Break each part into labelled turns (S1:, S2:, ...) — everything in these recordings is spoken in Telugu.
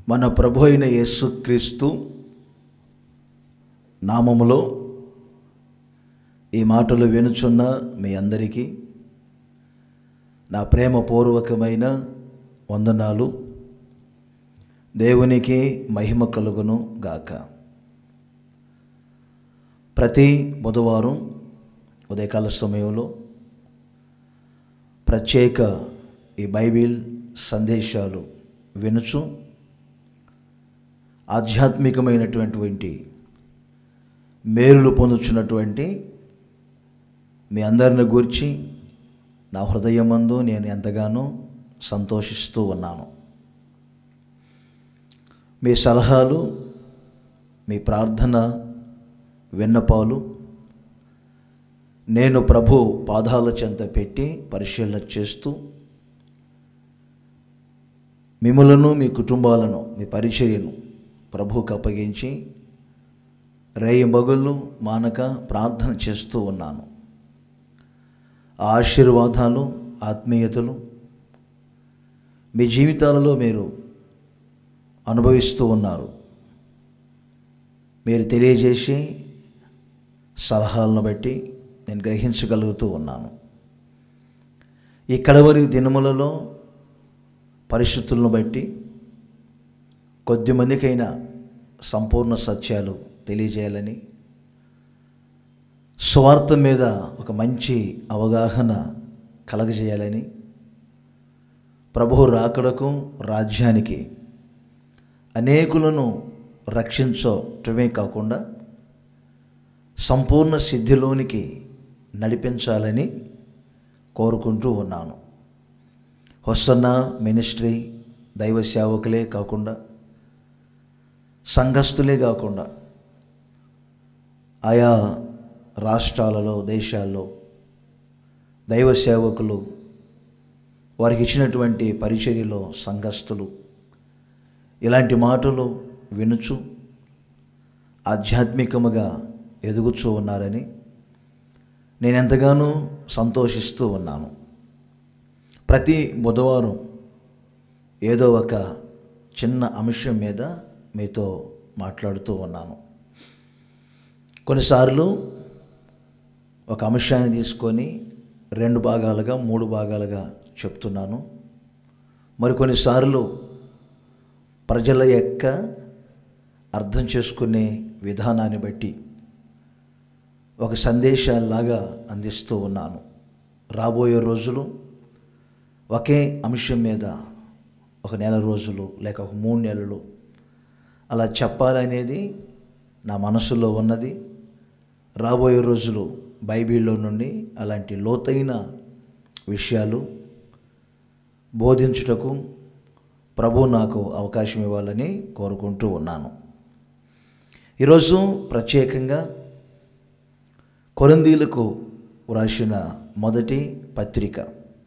S1: మన ప్రభు అయిన యేసుక్రీస్తు నామములో ఈ మాటలు వినుచున్న మీ అందరికీ నా ప్రేమపూర్వకమైన వందనాలు దేవునికి మహిమ కలుగును గాక ప్రతి బుధవారం ఉదయకాల సమయంలో ప్రత్యేక ఈ బైబిల్ సందేశాలు వినుచు ఆధ్యాత్మికమైనటువంటి మేలులు పొందుచున్నటువంటి మీ అందరిని గూర్చి నా హృదయమందు నేను ఎంతగానో సంతోషిస్తూ ఉన్నాను మీ సలహాలు మీ ప్రార్థన విన్నపాలు నేను ప్రభు పాదాల చెంత పెట్టి పరిశీలన చేస్తూ మిమ్మలను మీ కుటుంబాలను మీ పరిచర్యను ప్రభువుకు అప్పగించి రేయి మగుళ్ళు మానక ప్రార్థన చేస్తూ ఉన్నాను ఆ ఆశీర్వాదాలు ఆత్మీయతలు మీ జీవితాలలో మీరు అనుభవిస్తూ ఉన్నారు మీరు తెలియజేసి సలహాలను బట్టి నేను గ్రహించగలుగుతూ ఉన్నాను ఈ కడవరి దినములలో పరిస్థితులను బట్టి కొద్దిమందికైనా సంపూర్ణ సత్యాలు తెలియజేయాలని స్వార్థ మీద ఒక మంచి అవగాహన కలగజేయాలని ప్రభు రాకడకు రాజ్యానికి అనేకులను రక్షించటమే కాకుండా సంపూర్ణ సిద్ధిలోనికి నడిపించాలని కోరుకుంటూ ఉన్నాను హొసన్న మినిస్ట్రీ దైవ సేవకులే కాకుండా సంఘస్థులే కాకుండా ఆయా రాష్ట్రాలలో దేశాల్లో దైవ సేవకులు వారికి ఇచ్చినటువంటి పరిచర్యలో సంఘస్థులు ఇలాంటి మాటలు వినుచు ఆధ్యాత్మికముగా ఎదుగుచూ ఉన్నారని నేను ఎంతగానో సంతోషిస్తూ ఉన్నాను ప్రతి బుధవారం ఏదో ఒక చిన్న అంశం మీద మీతో మాట్లాడుతూ ఉన్నాను కొన్నిసార్లు ఒక అంశాన్ని తీసుకొని రెండు భాగాలుగా మూడు భాగాలుగా చెప్తున్నాను మరికొన్నిసార్లు ప్రజల యొక్క అర్థం చేసుకునే విధానాన్ని బట్టి ఒక సందేశాల్లాగా అందిస్తూ ఉన్నాను రాబోయే రోజులు ఒకే అంశం మీద ఒక నెల రోజులు లేక ఒక మూడు నెలలు అలా చెప్పాలనేది నా మనసులో ఉన్నది రాబోయే రోజులు బైబిల్లో నుండి అలాంటి లోతైన విషయాలు బోధించుటకు ప్రభు నాకు అవకాశం ఇవ్వాలని కోరుకుంటూ ఉన్నాను ఈరోజు ప్రత్యేకంగా కొరందీలకు వ్రాసిన మొదటి పత్రిక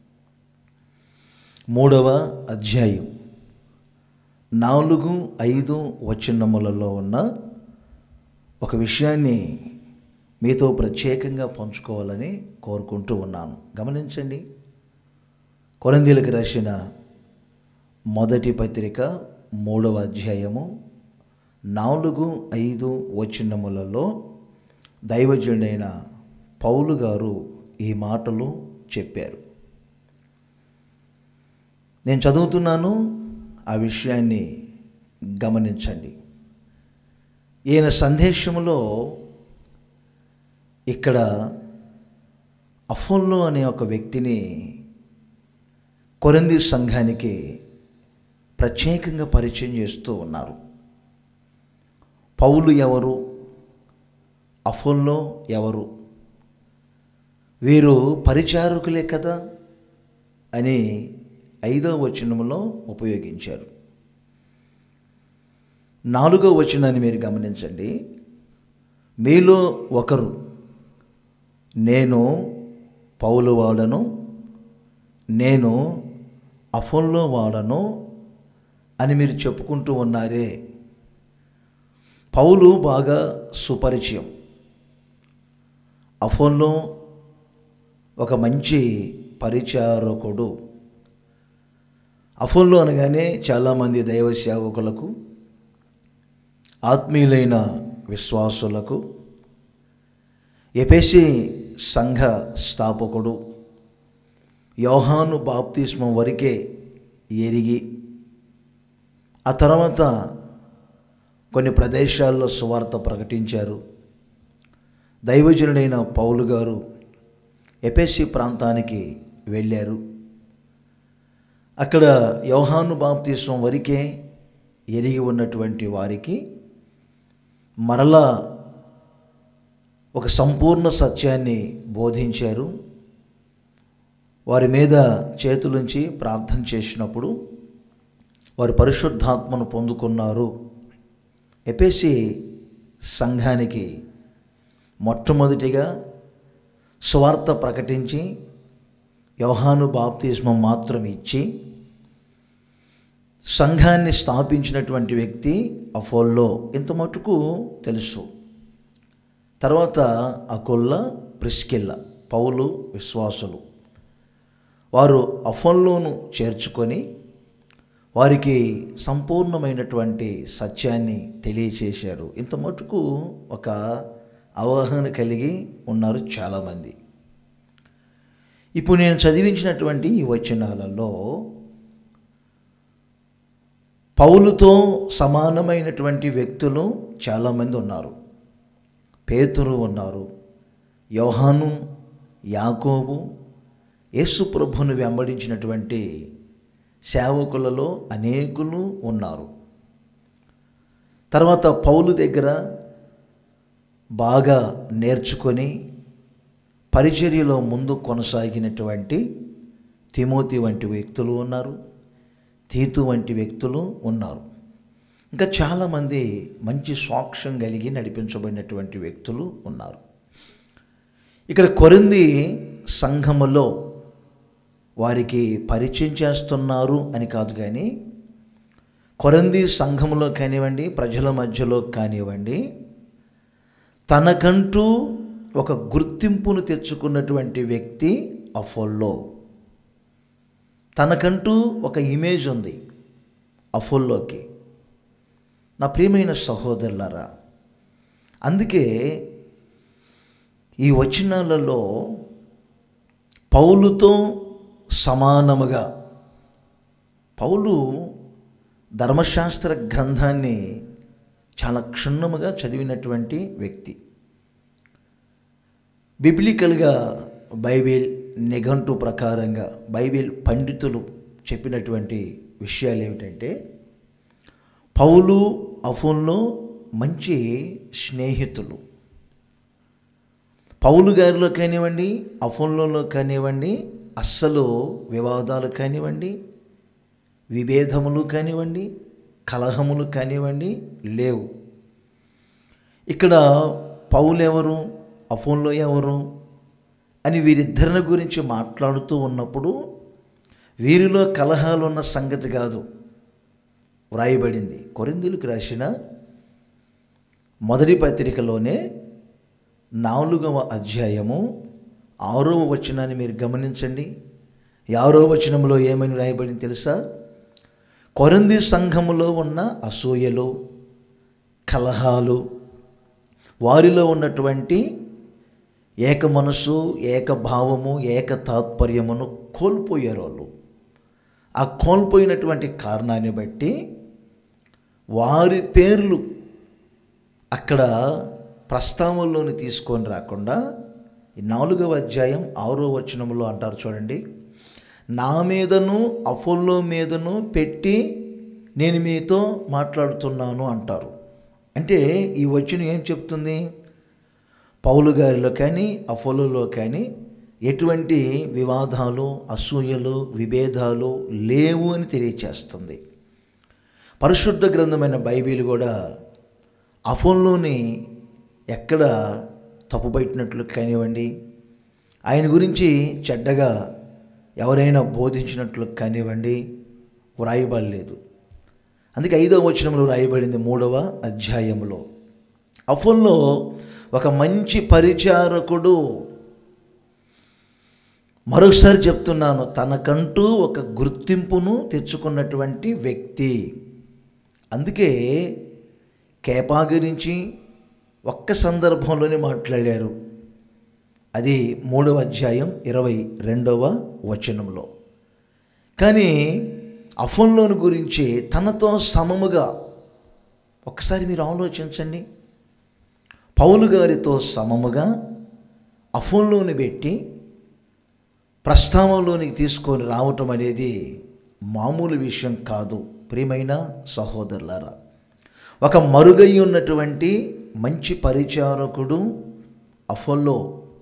S1: మూడవ అధ్యాయం నాలుగు ఐదు వచనములలో ఉన్న ఒక విషయాన్ని మీతో ప్రత్యేకంగా పంచుకోవాలని కోరుకుంటూ ఉన్నాను గమనించండి కొరందీలకు రాసిన మొదటి పత్రిక మూడవ అధ్యాయము నాలుగు ఐదు వచనములలో దైవజుడైన పౌలు గారు ఈ మాటలు చెప్పారు నేను చదువుతున్నాను ఆ విషయాన్ని గమనించండి ఈయన సందేశంలో ఇక్కడ అఫోల్లో అనే ఒక వ్యక్తిని కొరంది సంఘానికి ప్రత్యేకంగా పరిచయం చేస్తూ ఉన్నారు పౌలు ఎవరు అఫోల్లో ఎవరు వీరు పరిచారకులే కదా అని ఐదో వచనంలో ఉపయోగించారు నాలుగో వచనాన్ని మీరు గమనించండి మీలో ఒకరు నేను పౌలు వాడను నేను అఫోల్లో వాడను అని మీరు చెప్పుకుంటూ ఉన్నారే పౌలు బాగా సుపరిచయం అఫోల్లో ఒక మంచి పరిచారకుడు అఫోల్లో అనగానే చాలామంది దైవ సేవకులకు ఆత్మీయులైన విశ్వాసులకు ఎపేసి సంఘ స్థాపకుడు యోహాను బాప్తిస్మం వరకే ఎరిగి ఆ తర్వాత కొన్ని ప్రదేశాల్లో సువార్త ప్రకటించారు దైవజనుడైన పౌలు గారు ఎపెసి ప్రాంతానికి వెళ్ళారు అక్కడ యోహాను బాప్తిస్వం వరకే ఎరిగి ఉన్నటువంటి వారికి మరలా ఒక సంపూర్ణ సత్యాన్ని బోధించారు వారి మీద చేతులుంచి ప్రార్థన చేసినప్పుడు వారు పరిశుద్ధాత్మను పొందుకున్నారు ఎపేసి సంఘానికి మొట్టమొదటిగా స్వార్థ ప్రకటించి యోహాను బాప్తిస్మం మాత్రం ఇచ్చి సంఘాన్ని స్థాపించినటువంటి వ్యక్తి అఫోల్లో ఇంత మటుకు తెలుసు తర్వాత అకొల్ల ప్రిస్కిల్ల పౌలు విశ్వాసులు వారు అఫోల్లోను చేర్చుకొని వారికి సంపూర్ణమైనటువంటి సత్యాన్ని తెలియచేశారు ఇంత మటుకు ఒక అవగాహన కలిగి ఉన్నారు చాలామంది ఇప్పుడు నేను చదివించినటువంటి ఈ వచనాలలో పౌలుతో సమానమైనటువంటి వ్యక్తులు చాలామంది ఉన్నారు పేతురు ఉన్నారు యోహాను యాకోబు యేసు ప్రభును వెంబడించినటువంటి సేవకులలో అనేకులు ఉన్నారు తర్వాత పౌలు దగ్గర బాగా నేర్చుకొని పరిచర్యలో ముందు కొనసాగినటువంటి తిమోతి వంటి వ్యక్తులు ఉన్నారు తీతు వంటి వ్యక్తులు ఉన్నారు ఇంకా చాలామంది మంచి సాక్ష్యం కలిగి నడిపించబడినటువంటి వ్యక్తులు ఉన్నారు ఇక్కడ కొరింది సంఘములో వారికి పరిచయం చేస్తున్నారు అని కాదు కానీ కొరంది సంఘములో కానివ్వండి ప్రజల మధ్యలో కానివ్వండి తనకంటూ ఒక గుర్తింపును తెచ్చుకున్నటువంటి వ్యక్తి అఫోల్లో తనకంటూ ఒక ఇమేజ్ ఉంది అఫోల్లోకి నా ప్రియమైన సహోదరులారా అందుకే ఈ వచనాలలో పౌలుతో సమానముగా పౌలు ధర్మశాస్త్ర గ్రంథాన్ని చాలా క్షుణ్ణముగా చదివినటువంటి వ్యక్తి బిబ్లికల్గా బైబిల్ నిఘంటు ప్రకారంగా బైబిల్ పండితులు చెప్పినటువంటి విషయాలు ఏమిటంటే పౌలు అఫోన్లో మంచి స్నేహితులు పౌలు గారిలో కానివ్వండి అఫోన్లో కానివ్వండి అస్సలు వివాదాలు కానివ్వండి విభేదములు కానివ్వండి కలహములు కానివ్వండి లేవు ఇక్కడ పౌలు ఎవరు అఫోన్లో ఎవరు అని వీరిద్దరిని గురించి మాట్లాడుతూ ఉన్నప్పుడు వీరిలో కలహాలు ఉన్న సంగతి కాదు వ్రాయబడింది కొరిందులకు రాసిన మొదటి పత్రికలోనే నాలుగవ అధ్యాయము ఆరవ వచనాన్ని మీరు గమనించండి ఆరో వచనంలో ఏమని రాయబడింది తెలుసా కొరంది సంఘములో ఉన్న అసూయలు కలహాలు వారిలో ఉన్నటువంటి ఏక మనసు ఏక భావము ఏక తాత్పర్యమును కోల్పోయారు వాళ్ళు ఆ కోల్పోయినటువంటి కారణాన్ని బట్టి వారి పేర్లు అక్కడ ప్రస్తావనలోని తీసుకొని రాకుండా ఈ నాలుగవ అధ్యాయం ఆరో వచనంలో అంటారు చూడండి నా మీదను అఫోల్లో మీదను పెట్టి నేను మీతో మాట్లాడుతున్నాను అంటారు అంటే ఈ వచనం ఏం చెప్తుంది పౌలు గారిలో కానీ అఫోలోలో కానీ ఎటువంటి వివాదాలు అసూయలు విభేదాలు లేవు అని తెలియచేస్తుంది పరిశుద్ధ గ్రంథమైన బైబిల్ కూడా అఫోన్లోని ఎక్కడ తప్పుబట్టినట్లు కానివ్వండి ఆయన గురించి చెడ్డగా ఎవరైనా బోధించినట్లు కానివ్వండి వ్రాయబడలేదు అందుకే ఐదవ వచనంలో రాయబడింది మూడవ అధ్యాయంలో అఫోన్లో ఒక మంచి పరిచారకుడు మరొకసారి చెప్తున్నాను తనకంటూ ఒక గుర్తింపును తెచ్చుకున్నటువంటి వ్యక్తి అందుకే కేపా గురించి ఒక్క సందర్భంలోనే మాట్లాడారు అది మూడవ అధ్యాయం ఇరవై రెండవ వచనంలో కానీ అఫోన్లోని గురించి తనతో సమముగా ఒకసారి మీరు ఆలోచించండి పౌలు గారితో సమముగా అఫోన్లోని పెట్టి ప్రస్తావంలోనికి తీసుకొని రావటం అనేది మామూలు విషయం కాదు ప్రియమైన సహోదరులారా ఒక మరుగై ఉన్నటువంటి మంచి పరిచారకుడు అఫోల్లో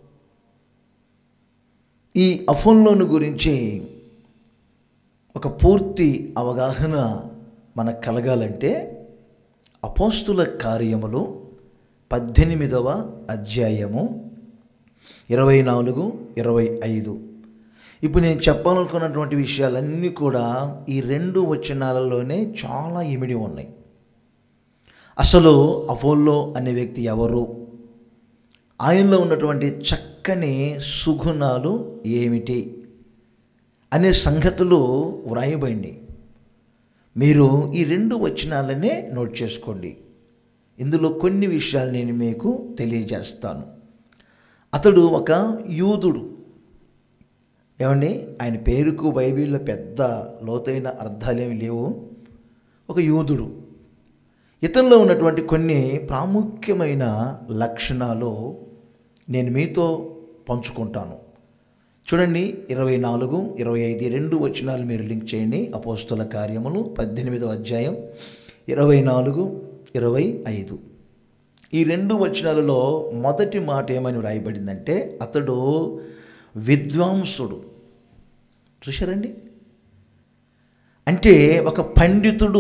S1: ఈ అఫోన్లోని గురించి ఒక పూర్తి అవగాహన మనకు కలగాలంటే అపోస్తుల కార్యములు పద్దెనిమిదవ అధ్యాయము ఇరవై నాలుగు ఇరవై ఐదు ఇప్పుడు నేను చెప్పాలనుకున్నటువంటి విషయాలన్నీ కూడా ఈ రెండు వచనాలలోనే చాలా ఇమిడి ఉన్నాయి అసలు అపోల్లో అనే వ్యక్తి ఎవరు ఆయనలో ఉన్నటువంటి చక్కని సుగుణాలు ఏమిటి అనే సంగతులు వ్రాయబడి మీరు ఈ రెండు వచనాలనే నోట్ చేసుకోండి ఇందులో కొన్ని విషయాలు నేను మీకు తెలియజేస్తాను అతడు ఒక యూదుడు ఏమండి ఆయన పేరుకు బైబిల్లో పెద్ద లోతైన అర్థాలేమి లేవు ఒక యూదుడు ఇతనిలో ఉన్నటువంటి కొన్ని ప్రాముఖ్యమైన లక్షణాలు నేను మీతో పంచుకుంటాను చూడండి ఇరవై నాలుగు ఇరవై ఐదు రెండు వచనాలు మీరు లింక్ చేయండి అపోస్తుల కార్యములు పద్దెనిమిదవ అధ్యాయం ఇరవై నాలుగు ఇరవై ఐదు ఈ రెండు వచనాలలో మొదటి మాట ఏమని వ్రాయబడిందంటే అతడు విద్వాంసుడు చూశారండి అంటే ఒక పండితుడు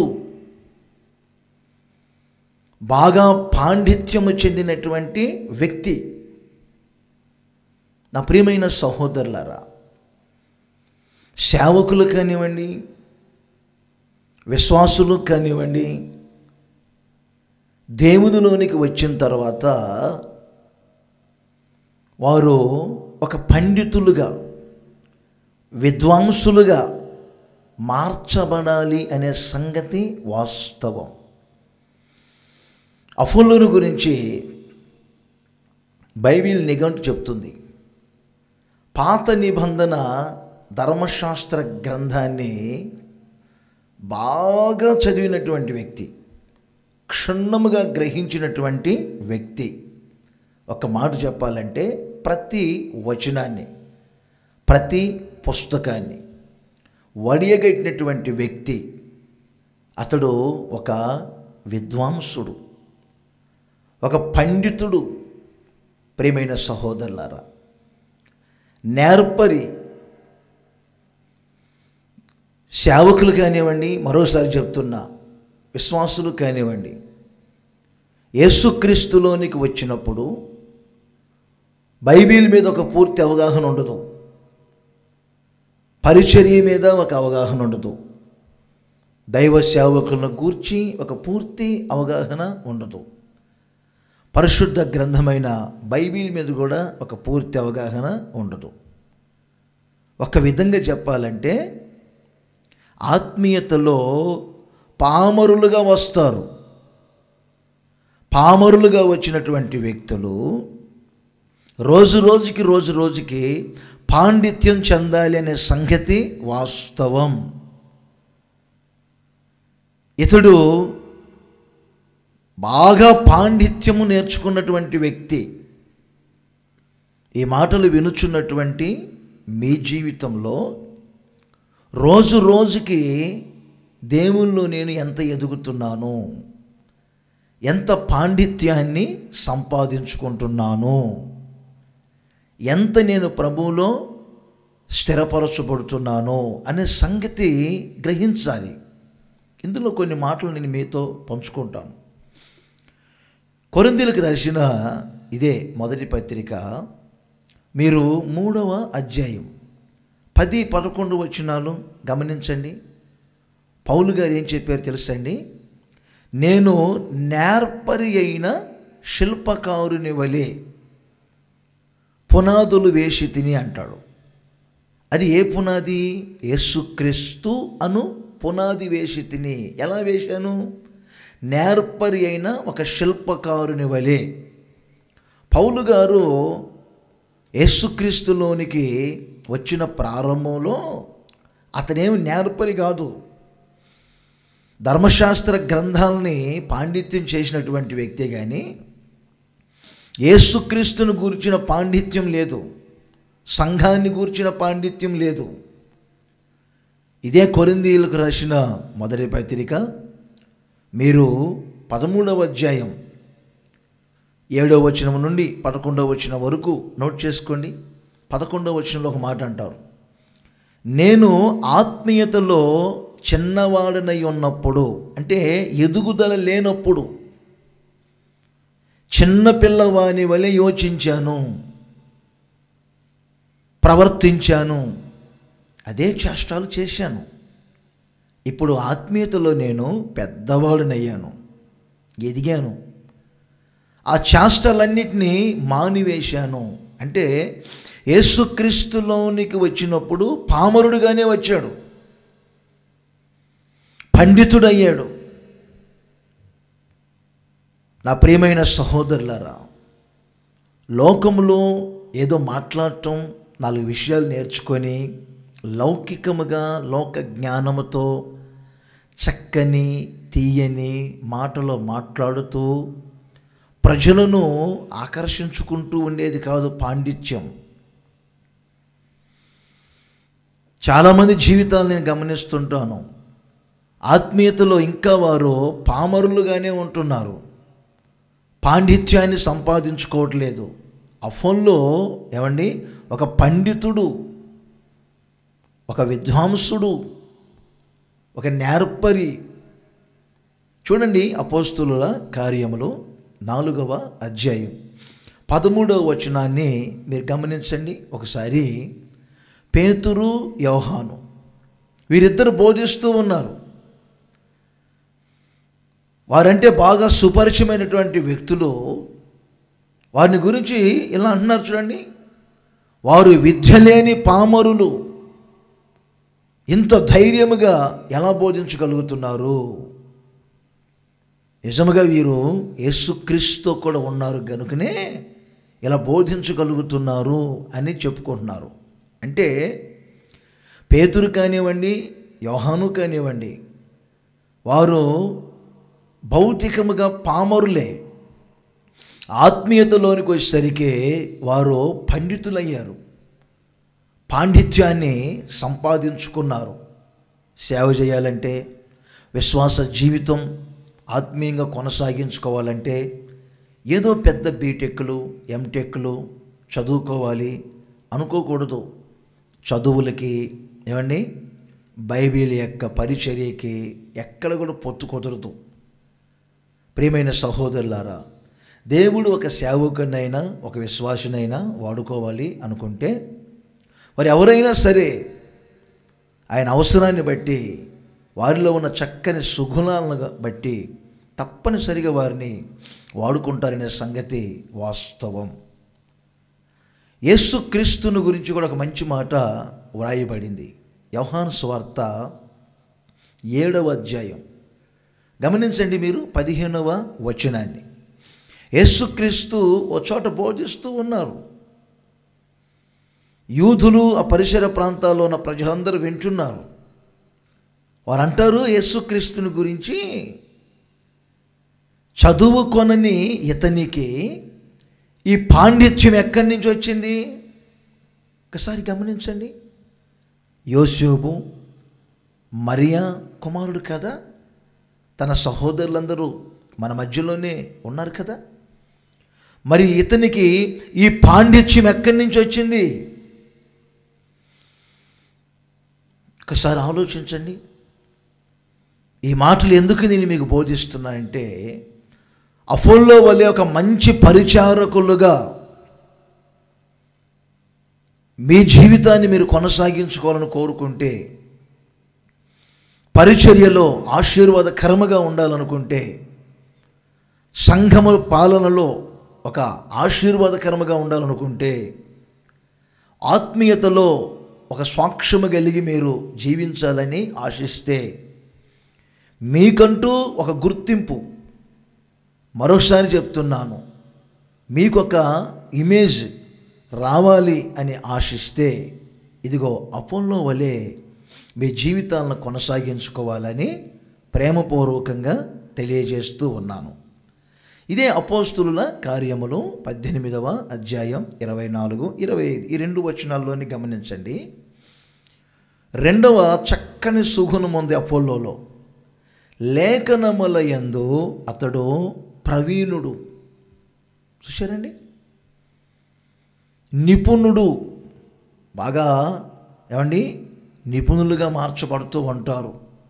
S1: బాగా పాండిత్యము చెందినటువంటి వ్యక్తి నా ప్రియమైన సహోదరులారా సేవకులు కానివ్వండి విశ్వాసులు కానివ్వండి దేవునిలోనికి వచ్చిన తర్వాత వారు ఒక పండితులుగా విద్వాంసులుగా మార్చబడాలి అనే సంగతి వాస్తవం అఫుల్లుని గురించి బైబిల్ నిఘంటు చెప్తుంది పాత నిబంధన ధర్మశాస్త్ర గ్రంథాన్ని బాగా చదివినటువంటి వ్యక్తి క్షుణ్ణముగా గ్రహించినటువంటి వ్యక్తి ఒక మాట చెప్పాలంటే ప్రతి వచనాన్ని ప్రతి పుస్తకాన్ని వడియగట్టినటువంటి వ్యక్తి అతడు ఒక విద్వాంసుడు ఒక పండితుడు ప్రియమైన సహోదరులారా నేర్పరి సేవకులు కానివ్వండి మరోసారి చెప్తున్నా విశ్వాసులు కానివ్వండి యేసుక్రీస్తులోనికి వచ్చినప్పుడు బైబిల్ మీద ఒక పూర్తి అవగాహన ఉండదు పరిచర్య మీద ఒక అవగాహన ఉండదు దైవ సేవకులను గూర్చి ఒక పూర్తి అవగాహన ఉండదు పరిశుద్ధ గ్రంథమైన బైబిల్ మీద కూడా ఒక పూర్తి అవగాహన ఉండదు ఒక విధంగా చెప్పాలంటే ఆత్మీయతలో పామరులుగా వస్తారు పామరులుగా వచ్చినటువంటి వ్యక్తులు రోజు రోజుకి రోజు రోజుకి పాండిత్యం చెందాలి అనే సంగతి వాస్తవం ఇతడు బాగా పాండిత్యము నేర్చుకున్నటువంటి వ్యక్తి ఈ మాటలు వినుచున్నటువంటి మీ జీవితంలో రోజు రోజుకి దేవుల్లో నేను ఎంత ఎదుగుతున్నాను ఎంత పాండిత్యాన్ని సంపాదించుకుంటున్నాను ఎంత నేను ప్రభువులో స్థిరపరచబడుతున్నాను అనే సంగతి గ్రహించాలి ఇందులో కొన్ని మాటలు నేను మీతో పంచుకుంటాను కొరిందీలకు రాసిన ఇదే మొదటి పత్రిక మీరు మూడవ అధ్యాయం పది పదకొండు వచనాలు గమనించండి పౌలు గారు ఏం చెప్పారు తెలుసండి నేను నేర్పరి అయిన శిల్పకారుని వలె పునాదులు వేసి తిని అంటాడు అది ఏ పునాది యేసుక్రీస్తు అను పునాది వేసి తిని ఎలా వేశాను నేర్పరి అయిన ఒక శిల్పకారుని వలె పౌలు గారు యేసుక్రీస్తులోనికి వచ్చిన ప్రారంభంలో అతనేమి నేర్పరి కాదు ధర్మశాస్త్ర గ్రంథాలని పాండిత్యం చేసినటువంటి వ్యక్తే కానీ యేసుక్రీస్తును గూర్చిన పాండిత్యం లేదు సంఘాన్ని గూర్చిన పాండిత్యం లేదు ఇదే కొరిందీలకు రాసిన మొదటి పత్రిక మీరు పదమూడవ అధ్యాయం ఏడవ వచనం నుండి పదకొండవ వచనం వరకు నోట్ చేసుకోండి పదకొండవ వచనంలో ఒక మాట అంటారు నేను ఆత్మీయతలో చిన్నవాడనై ఉన్నప్పుడు అంటే ఎదుగుదల లేనప్పుడు చిన్న పిల్లవాని వలె యోచించాను ప్రవర్తించాను అదే చేష్టాలు చేశాను ఇప్పుడు ఆత్మీయతలో నేను పెద్దవాడినయ్యాను ఎదిగాను ఆ చేష్టలన్నిటినీ మానివేశాను అంటే యేసుక్రీస్తులోనికి వచ్చినప్పుడు పామరుడుగానే వచ్చాడు పండితుడయ్యాడు నా ప్రియమైన సహోదరులారా లోకంలో ఏదో మాట్లాడటం నాలుగు విషయాలు నేర్చుకొని లౌకికముగా లోక జ్ఞానముతో చక్కని తీయని మాటలో మాట్లాడుతూ ప్రజలను ఆకర్షించుకుంటూ ఉండేది కాదు పాండిత్యం చాలామంది జీవితాలు నేను గమనిస్తుంటాను ఆత్మీయతలో ఇంకా వారు పామరులుగానే ఉంటున్నారు పాండిత్యాన్ని సంపాదించుకోవట్లేదు ఆ ఫోన్లో ఏమండి ఒక పండితుడు ఒక విద్వాంసుడు ఒక నేర్పరి చూడండి అపోస్తుల కార్యములు నాలుగవ అధ్యాయం పదమూడవ వచనాన్ని మీరు గమనించండి ఒకసారి పేతురు యోహాను వీరిద్దరు బోధిస్తూ ఉన్నారు వారంటే బాగా సుపరిచయమైనటువంటి వ్యక్తులు వారిని గురించి ఇలా అంటున్నారు చూడండి వారు విద్య లేని పామరులు ఇంత ధైర్యముగా ఎలా బోధించగలుగుతున్నారు నిజముగా వీరు యేసుక్రీస్తు కూడా ఉన్నారు కనుకనే ఇలా బోధించగలుగుతున్నారు అని చెప్పుకుంటున్నారు అంటే పేతురు కానివ్వండి యోహాను కానివ్వండి వారు భౌతికముగా పామరులే ఆత్మీయతలోనికి వచ్చేసరికి వారు పండితులయ్యారు పాండిత్యాన్ని సంపాదించుకున్నారు సేవ చేయాలంటే విశ్వాస జీవితం ఆత్మీయంగా కొనసాగించుకోవాలంటే ఏదో పెద్ద బీటెక్లు ఎంటెక్లు చదువుకోవాలి అనుకోకూడదు చదువులకి ఏమండి బైబిల్ యొక్క పరిచర్యకి ఎక్కడ కూడా పొత్తు కుదరదు ప్రియమైన సహోదరులారా దేవుడు ఒక సేవకునైనా ఒక విశ్వాసునైనా వాడుకోవాలి అనుకుంటే మరి ఎవరైనా సరే ఆయన అవసరాన్ని బట్టి వారిలో ఉన్న చక్కని సుగుణాలను బట్టి తప్పనిసరిగా వారిని వాడుకుంటారనే సంగతి వాస్తవం యేసుక్రీస్తుని గురించి కూడా ఒక మంచి మాట వ్రాయబడింది యోహాను స్వార్త ఏడవ అధ్యాయం గమనించండి మీరు పదిహేనవ వచనాన్ని యేసుక్రీస్తు ఓ చోట బోధిస్తూ ఉన్నారు యూదులు ఆ పరిసర ప్రాంతాల్లో ఉన్న ప్రజలందరూ వింటున్నారు వారు అంటారు యేసుక్రీస్తుని గురించి చదువుకొనని ఇతనికి ఈ పాండిత్యం ఎక్కడి నుంచి వచ్చింది ఒకసారి గమనించండి యోసేపు మరియా కుమారుడు కదా తన సహోదరులందరూ మన మధ్యలోనే ఉన్నారు కదా మరి ఇతనికి ఈ పాండిత్యం ఎక్కడి నుంచి వచ్చింది ఒకసారి ఆలోచించండి ఈ మాటలు ఎందుకు నేను మీకు బోధిస్తున్నానంటే అఫోల్లో వల్లే ఒక మంచి పరిచారకులుగా మీ జీవితాన్ని మీరు కొనసాగించుకోవాలని కోరుకుంటే పరిచర్యలో ఆశీర్వాదకరముగా ఉండాలనుకుంటే సంఘము పాలనలో ఒక ఆశీర్వాదకరముగా ఉండాలనుకుంటే ఆత్మీయతలో ఒక సాక్ష్యము కలిగి మీరు జీవించాలని ఆశిస్తే మీకంటూ ఒక గుర్తింపు మరోసారి చెప్తున్నాను మీకొక ఇమేజ్ రావాలి అని ఆశిస్తే ఇదిగో అపోల్లో వలె మీ జీవితాలను కొనసాగించుకోవాలని ప్రేమపూర్వకంగా తెలియజేస్తూ ఉన్నాను ఇదే అపోస్తుల కార్యములు పద్దెనిమిదవ అధ్యాయం ఇరవై నాలుగు ఇరవై ఐదు ఈ రెండు వచనాల్లోని గమనించండి రెండవ చక్కని సుగుణం ఉంది అపోలోలో లేఖనముల యందు అతడు ప్రవీణుడు చూశారండి నిపుణుడు బాగా ఏమండి నిపుణులుగా మార్చబడుతూ ఉంటారు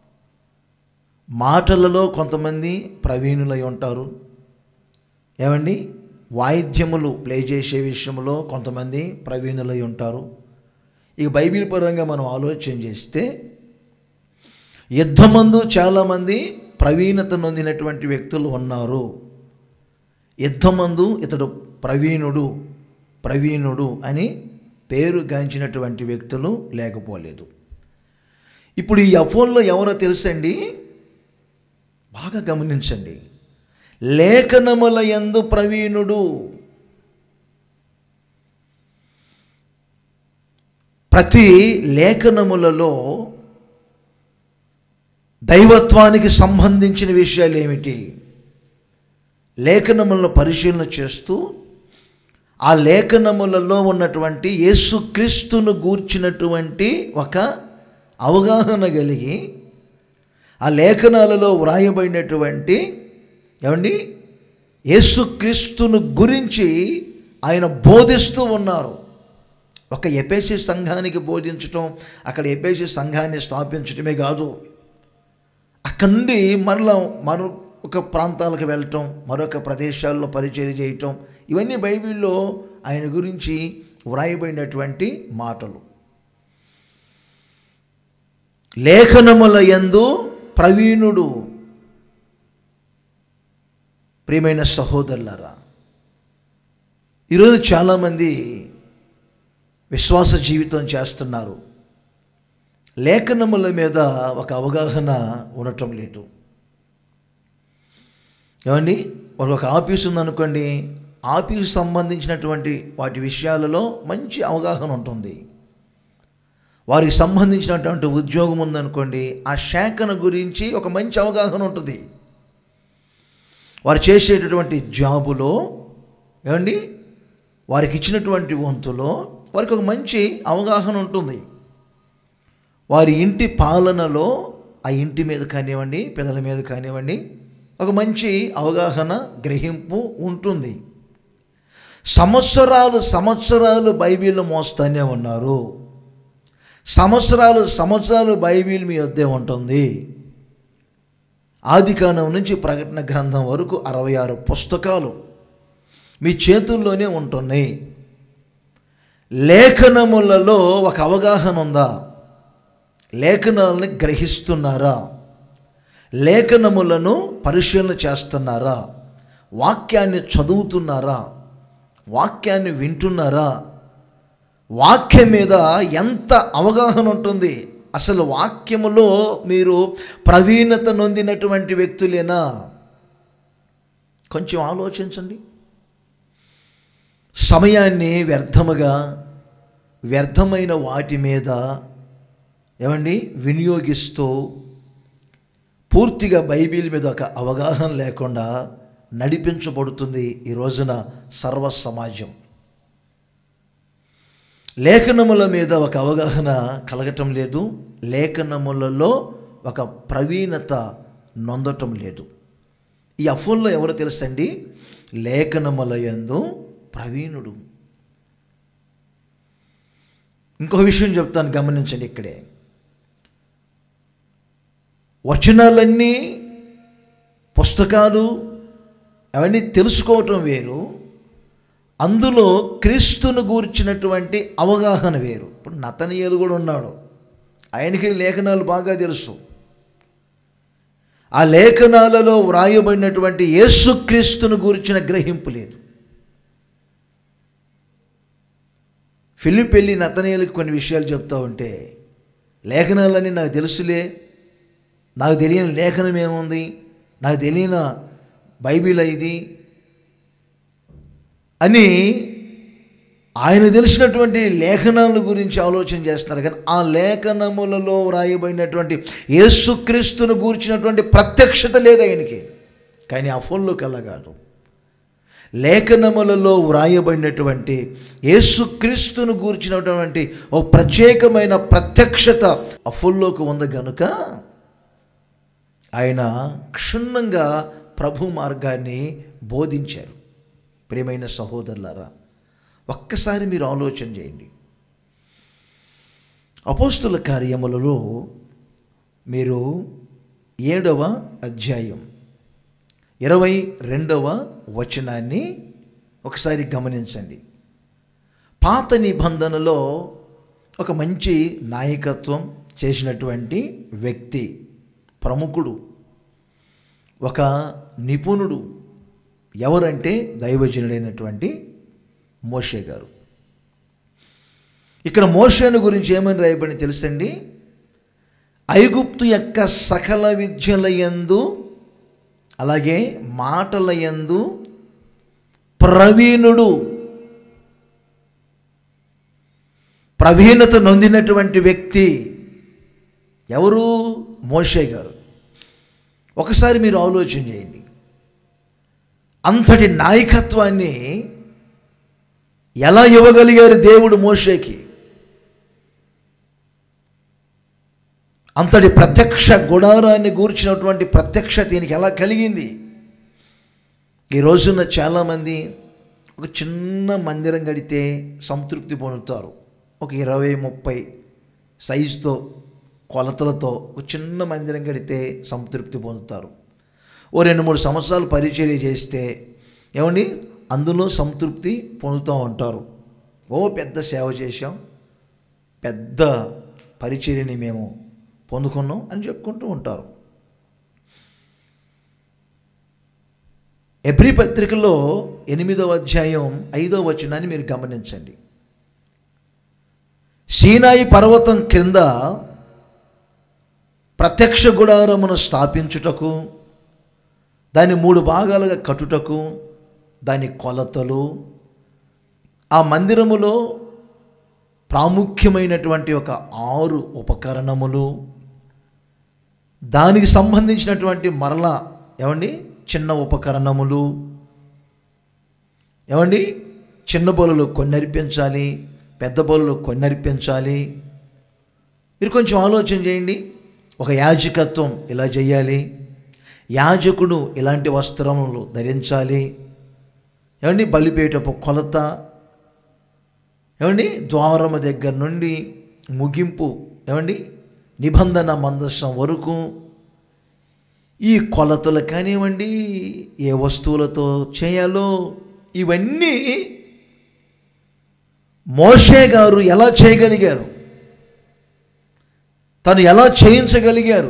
S1: మాటలలో కొంతమంది ప్రవీణులై ఉంటారు ఏమండి వాయిద్యములు ప్లే చేసే విషయంలో కొంతమంది ప్రవీణులై ఉంటారు ఇక బైబిల్ పరంగా మనం ఆలోచన చేస్తే యుద్ధమందు చాలామంది ప్రవీణత నొందినటువంటి వ్యక్తులు ఉన్నారు యుద్ధమందు ఇతడు ప్రవీణుడు ప్రవీణుడు అని పేరు గాంచినటువంటి వ్యక్తులు లేకపోలేదు ఇప్పుడు ఈ అఫోన్లో ఎవరో తెలుసండి బాగా గమనించండి లేఖనముల యందు ప్రవీణుడు ప్రతి లేఖనములలో దైవత్వానికి సంబంధించిన విషయాలు ఏమిటి లేఖనములను పరిశీలన చేస్తూ ఆ లేఖనములలో ఉన్నటువంటి యేసుక్రీస్తును గూర్చినటువంటి ఒక అవగాహన కలిగి ఆ లేఖనాలలో వ్రాయబడినటువంటి ఏమండి యేసుక్రీస్తును గురించి ఆయన బోధిస్తూ ఉన్నారు ఒక ఎపేసి సంఘానికి బోధించటం అక్కడ ఎపేసి సంఘాన్ని స్థాపించడమే కాదు అక్కడి నుండి మరలా మరో ఒక ప్రాంతాలకు వెళ్ళటం మరొక ప్రదేశాల్లో పరిచయం చేయటం ఇవన్నీ బైబిల్లో ఆయన గురించి వ్రాయబడినటువంటి మాటలు లేఖనముల యందు ప్రవీణుడు ప్రియమైన సహోదరులారా ఈరోజు చాలామంది విశ్వాస జీవితం చేస్తున్నారు లేఖనముల మీద ఒక అవగాహన ఉండటం లేదు ఏమండి వాళ్ళకి ఒక ఆఫీస్ ఉందనుకోండి ఆఫీస్ సంబంధించినటువంటి వాటి విషయాలలో మంచి అవగాహన ఉంటుంది వారికి సంబంధించినటువంటి ఉద్యోగం ఉందనుకోండి ఆ శాఖను గురించి ఒక మంచి అవగాహన ఉంటుంది వారు చేసేటటువంటి జాబులో ఏమండి వారికి ఇచ్చినటువంటి వంతులో వారికి ఒక మంచి అవగాహన ఉంటుంది వారి ఇంటి పాలనలో ఆ ఇంటి మీద కానివ్వండి పిల్లల మీద కానివ్వండి ఒక మంచి అవగాహన గ్రహింపు ఉంటుంది సంవత్సరాలు సంవత్సరాలు బైబిల్ మోస్తానే ఉన్నారు సంవత్సరాలు సంవత్సరాలు బైబిల్ మీ వద్దే ఉంటుంది ఆదికాండం నుంచి ప్రకటన గ్రంథం వరకు అరవై ఆరు పుస్తకాలు మీ చేతుల్లోనే ఉంటున్నాయి లేఖనములలో ఒక అవగాహన ఉందా లేఖనాలని గ్రహిస్తున్నారా లేఖనములను పరిశీలన చేస్తున్నారా వాక్యాన్ని చదువుతున్నారా వాక్యాన్ని వింటున్నారా వాక్యం మీద ఎంత అవగాహన ఉంటుంది అసలు వాక్యములో మీరు ప్రవీణత నొందినటువంటి వ్యక్తులేనా కొంచెం ఆలోచించండి సమయాన్ని వ్యర్థముగా వ్యర్థమైన వాటి మీద ఏమండి వినియోగిస్తూ పూర్తిగా బైబిల్ మీద ఒక అవగాహన లేకుండా నడిపించబడుతుంది ఈ రోజున సర్వ సమాజం లేఖనముల మీద ఒక అవగాహన కలగటం లేదు లేఖనములలో ఒక ప్రవీణత నొందటం లేదు ఈ అఫోన్లో ఎవరో తెలుసండి లేఖనముల యందు ప్రవీణుడు ఇంకో విషయం చెప్తాను గమనించండి ఇక్కడే వచనాలన్నీ పుస్తకాలు అవన్నీ తెలుసుకోవటం వేరు అందులో క్రీస్తును గూర్చినటువంటి అవగాహన వేరు ఇప్పుడు నతనీయులు కూడా ఉన్నాడు ఆయనకి లేఖనాలు బాగా తెలుసు ఆ లేఖనాలలో వ్రాయబడినటువంటి యేసుక్రీస్తును గూర్చిన గ్రహింపు లేదు ఫిలిప్ వెళ్ళి నతనీయులకు కొన్ని విషయాలు చెప్తా ఉంటే లేఖనాలన్నీ నాకు తెలుసులే నాకు తెలియని లేఖనం ఏముంది నాకు తెలియని బైబిల్ ఇది అని ఆయన తెలిసినటువంటి లేఖనాల గురించి ఆలోచన చేస్తున్నారు కానీ ఆ లేఖనములలో వ్రాయబడినటువంటి యేసుక్రీస్తును గూర్చినటువంటి ప్రత్యక్షత లేదు ఆయనకి కానీ ఆ ఫోన్లోకి వెళ్ళగాడు లేఖనములలో వ్రాయబడినటువంటి యేసుక్రీస్తును గూర్చినటువంటి ఓ ప్రత్యేకమైన ప్రత్యక్షత ఆ ఫోన్లోకి ఉంది గనుక ఆయన క్షుణ్ణంగా ప్రభు మార్గాన్ని బోధించారు ప్రియమైన సహోదరులారా ఒక్కసారి మీరు ఆలోచన చేయండి అపోస్తుల కార్యములలో మీరు ఏడవ అధ్యాయం ఇరవై రెండవ వచనాన్ని ఒకసారి గమనించండి పాత నిబంధనలో ఒక మంచి నాయకత్వం చేసినటువంటి వ్యక్తి ప్రముఖుడు ఒక నిపుణుడు ఎవరంటే దైవజనుడైనటువంటి మోషే గారు ఇక్కడ మోషేను గురించి ఏమని రాయబడి తెలుసండి ఐగుప్తు యొక్క సకల విద్యల యందు అలాగే మాటల యందు ప్రవీణుడు ప్రవీణత నొందినటువంటి వ్యక్తి ఎవరు మోషే గారు ఒకసారి మీరు ఆలోచన చేయండి అంతటి నాయకత్వాన్ని ఎలా ఇవ్వగలిగారు దేవుడు మోషేకి అంతటి ప్రత్యక్ష గుడారాన్ని గూర్చినటువంటి ప్రత్యక్షత ఈయనకి ఎలా కలిగింది ఈ రోజున చాలామంది ఒక చిన్న మందిరం గడితే సంతృప్తి పొందుతారు ఒక ఇరవై ముప్పై సైజుతో కొలతలతో ఒక చిన్న మందిరం గడితే సంతృప్తి పొందుతారు ఓ రెండు మూడు సంవత్సరాలు పరిచర్య చేస్తే ఏమండి అందులో సంతృప్తి పొందుతూ ఉంటారు ఓ పెద్ద సేవ చేశాం పెద్ద పరిచర్యని మేము పొందుకున్నాం అని చెప్పుకుంటూ ఉంటారు ఎబ్రి పత్రికలో ఎనిమిదవ అధ్యాయం ఐదవ వచనాన్ని మీరు గమనించండి సీనాయి పర్వతం క్రింద ప్రత్యక్ష గుడారమును స్థాపించుటకు దాన్ని మూడు భాగాలుగా కట్టుటకు దాని కొలతలు ఆ మందిరములో ప్రాముఖ్యమైనటువంటి ఒక ఆరు ఉపకరణములు దానికి సంబంధించినటువంటి మరలా ఏమండి చిన్న ఉపకరణములు ఏమండి చిన్న బలులు కొన్ని అర్పించాలి పెద్ద బలులు కొన్ని అర్పించాలి మీరు కొంచెం ఆలోచన చేయండి ఒక యాజకత్వం ఇలా చేయాలి యాజకుడు ఇలాంటి వస్త్రములు ధరించాలి ఏమండి బలిపేటపు కొలత ఏమండి ద్వారము దగ్గర నుండి ముగింపు ఏమండి నిబంధన మందస్సం వరకు ఈ కొలతలు కానివ్వండి ఏ వస్తువులతో చేయాలో ఇవన్నీ మోషే గారు ఎలా చేయగలిగారు తను ఎలా చేయించగలిగారు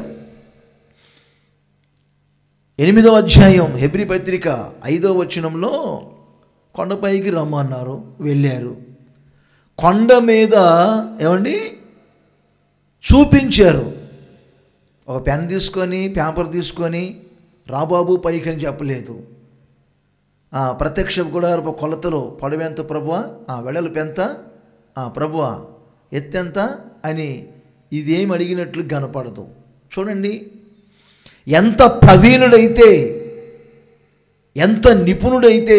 S1: ఎనిమిదవ అధ్యాయం హెబ్రి పత్రిక ఐదవ వచనంలో కొండపైకి రమ్మన్నారు వెళ్ళారు కొండ మీద ఏమండి చూపించారు ఒక పెన్ తీసుకొని పేపర్ తీసుకొని రాబాబు పైకి అని చెప్పలేదు ఆ, ప్రత్యక్ష గుడారపు కొలతలు పొడవెంత ప్రభువా ఆ వెడల్పు ఎంత ఆ ప్రభువా ఎత్తెంత అని ఇదేం అడిగినట్లు కనపడదు చూడండి ఎంత ప్రవీణుడైతే ఎంత నిపుణుడైతే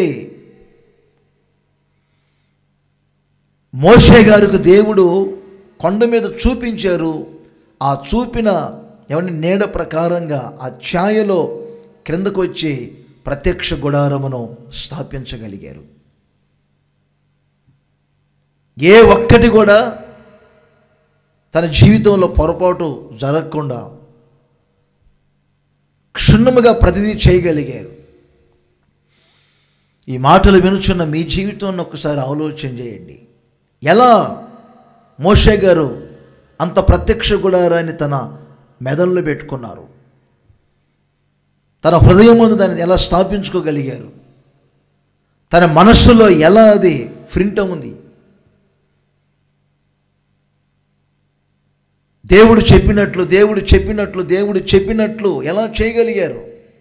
S1: మోషే గారికి దేవుడు కొండ మీద చూపించారు ఆ చూపిన ఏమంటే నీడ ప్రకారంగా ఆ ఛాయలో క్రిందకు వచ్చి ప్రత్యక్ష గుడారమును స్థాపించగలిగారు ఏ ఒక్కటి కూడా తన జీవితంలో పొరపాటు జరగకుండా క్షుణ్ణముగా ప్రతిదీ చేయగలిగారు ఈ మాటలు వినుచున్న మీ జీవితాన్ని ఒకసారి ఆలోచన చేయండి ఎలా మోషే గారు అంత ప్రత్యక్ష గుడారాన్ని తన మెదళ్ళు పెట్టుకున్నారు తన హృదయం ముందు దాన్ని ఎలా స్థాపించుకోగలిగారు తన మనస్సులో ఎలా అది ఫ్రింట్ ఉంది దేవుడు చెప్పినట్లు దేవుడు చెప్పినట్లు దేవుడు చెప్పినట్లు ఎలా చేయగలిగారు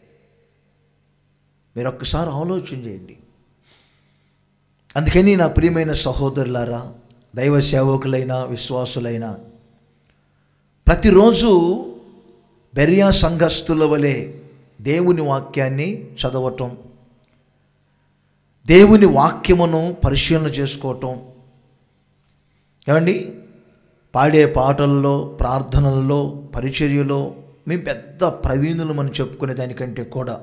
S1: మీరు ఒక్కసారి ఆలోచన చేయండి అందుకని నా ప్రియమైన సహోదరులారా దైవ సేవకులైన విశ్వాసులైన ప్రతిరోజు బెరియా సంఘస్థుల వలె దేవుని వాక్యాన్ని చదవటం దేవుని వాక్యమును పరిశీలన చేసుకోవటం ఏమండి పాడే పాటల్లో ప్రార్థనల్లో పరిచర్యలో మేము పెద్ద ప్రవీణులు మనం చెప్పుకునే దానికంటే కూడా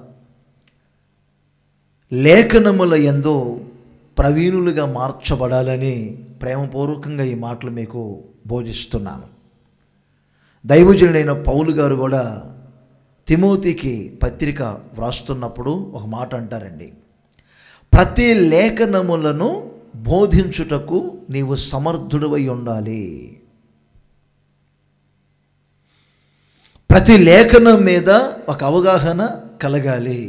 S1: లేఖనముల ఎందు ప్రవీణులుగా మార్చబడాలని ప్రేమపూర్వకంగా ఈ మాటలు మీకు బోధిస్తున్నాను దైవజనుడైన పౌలు గారు కూడా తిమోతికి పత్రిక వ్రాస్తున్నప్పుడు ఒక మాట అంటారండి ప్రతి లేఖనములను బోధించుటకు నీవు సమర్థుడవై ఉండాలి ప్రతి లేఖనం మీద ఒక అవగాహన కలగాలి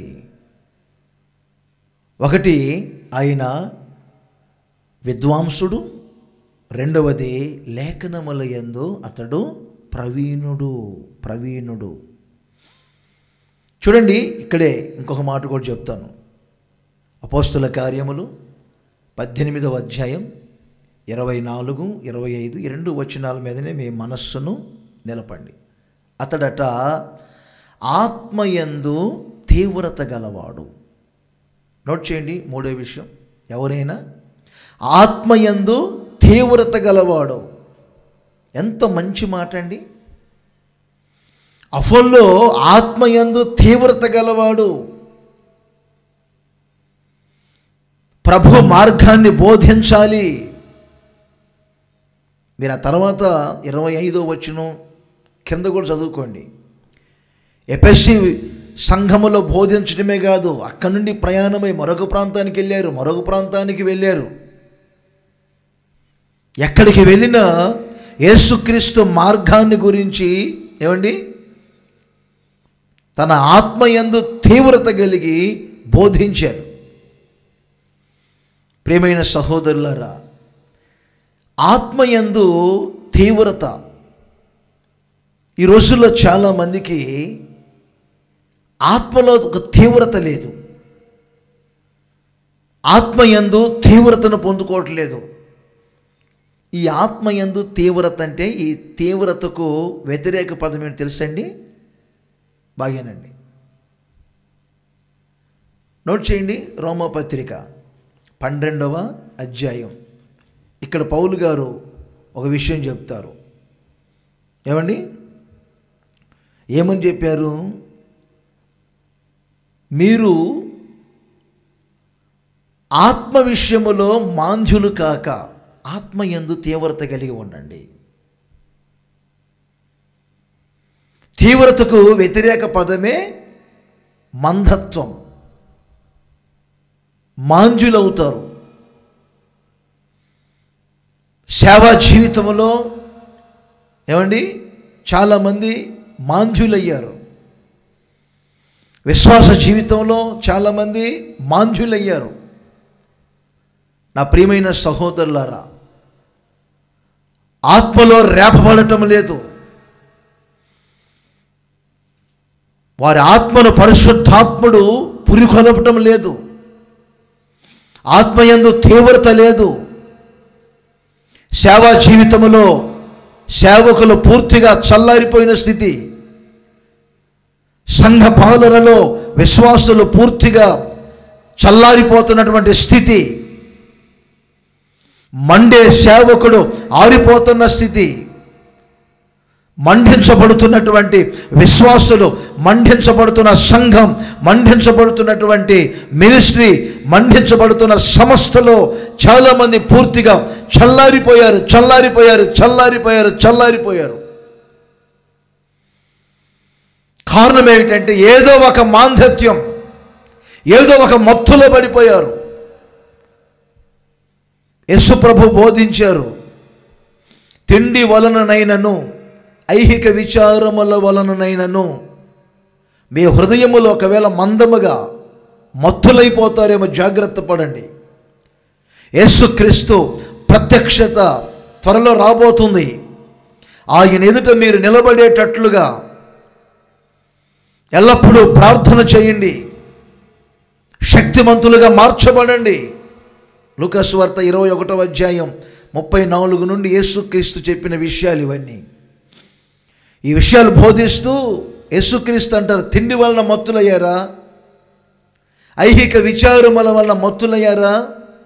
S1: ఒకటి ఆయన విద్వాంసుడు రెండవది లేఖనముల యందు అతడు ప్రవీణుడు ప్రవీణుడు చూడండి ఇక్కడే ఇంకొక మాట కూడా చెప్తాను అపోస్తుల కార్యములు పద్దెనిమిదవ అధ్యాయం ఇరవై నాలుగు ఇరవై ఐదు ఈ రెండు వచనాల మీదనే మీ మనస్సును నిలపండి అతడట ఆత్మయందు తీవ్రత గలవాడు నోట్ చేయండి మూడో విషయం ఎవరైనా ఆత్మయందు తీవ్రత గలవాడు ఎంత మంచి మాట అండి అఫల్లో ఆత్మయందు తీవ్రత గలవాడు ప్రభు మార్గాన్ని బోధించాలి మీరు ఆ తర్వాత ఇరవై ఐదో వచ్చిన కింద కూడా చదువుకోండి ఎపిఎస్సి సంఘములో బోధించడమే కాదు అక్కడి నుండి ప్రయాణమై మరొక ప్రాంతానికి వెళ్ళారు మరొక ప్రాంతానికి వెళ్ళారు ఎక్కడికి వెళ్ళినా యేసుక్రీస్తు మార్గాన్ని గురించి ఏమండి తన ఆత్మయందు తీవ్రత కలిగి బోధించారు ప్రియమైన సహోదరులారా ఆత్మయందు తీవ్రత ఈ రోజుల్లో చాలామందికి ఆత్మలో ఒక తీవ్రత లేదు ఆత్మయందు తీవ్రతను పొందుకోవట్లేదు ఈ ఆత్మయందు తీవ్రత అంటే ఈ తీవ్రతకు వ్యతిరేక పదం ఏంటి తెలుసండి బాగానండి నోట్ చేయండి రోమపత్రిక పన్నెండవ అధ్యాయం ఇక్కడ పౌలు గారు ఒక విషయం చెప్తారు ఏమండి ఏమని చెప్పారు మీరు ఆత్మ విషయములో మాంధ్యులు కాక ఆత్మయందు తీవ్రత కలిగి ఉండండి తీవ్రతకు వ్యతిరేక పదమే మందత్వం మాంజులవుతారు సేవా జీవితంలో ఏమండి చాలామంది మాంజులయ్యారు విశ్వాస జీవితంలో చాలామంది మాంజులయ్యారు నా ప్రియమైన సహోదరులారా ఆత్మలో రేపబడటం లేదు వారి ఆత్మను పరిశుద్ధాత్ముడు పురికొలపటం లేదు ఆత్మయందు తీవ్రత లేదు సేవా జీవితంలో సేవకులు పూర్తిగా చల్లారిపోయిన స్థితి సంఘ పాలనలో విశ్వాసులు పూర్తిగా చల్లారిపోతున్నటువంటి స్థితి మండే సేవకుడు ఆరిపోతున్న స్థితి మండించబడుతున్నటువంటి విశ్వాసులు మండించబడుతున్న సంఘం మండించబడుతున్నటువంటి మినిస్ట్రీ మండించబడుతున్న సంస్థలో చాలామంది పూర్తిగా చల్లారిపోయారు చల్లారిపోయారు చల్లారిపోయారు చల్లారిపోయారు కారణం ఏమిటంటే ఏదో ఒక మాంధత్యం ఏదో ఒక మత్తులో పడిపోయారు యశుప్రభు బోధించారు తిండి వలననైనను ఐహిక విచారముల వలననైనను మీ హృదయములో ఒకవేళ మందముగా మత్తులైపోతారేమో జాగ్రత్త పడండి యేసుక్రీస్తు ప్రత్యక్షత త్వరలో రాబోతుంది ఆయన ఎదుట మీరు నిలబడేటట్లుగా ఎల్లప్పుడూ ప్రార్థన చేయండి శక్తిమంతులుగా మార్చబడండి లుకస్ వార్త ఇరవై ఒకటో అధ్యాయం ముప్పై నాలుగు నుండి యేసుక్రీస్తు చెప్పిన విషయాలు ఇవన్నీ ఈ విషయాలు బోధిస్తూ యేసుక్రీస్తు అంటారు తిండి వలన మత్తులయ్యారా ఐహిక విచారముల వలన మత్తులయ్యారా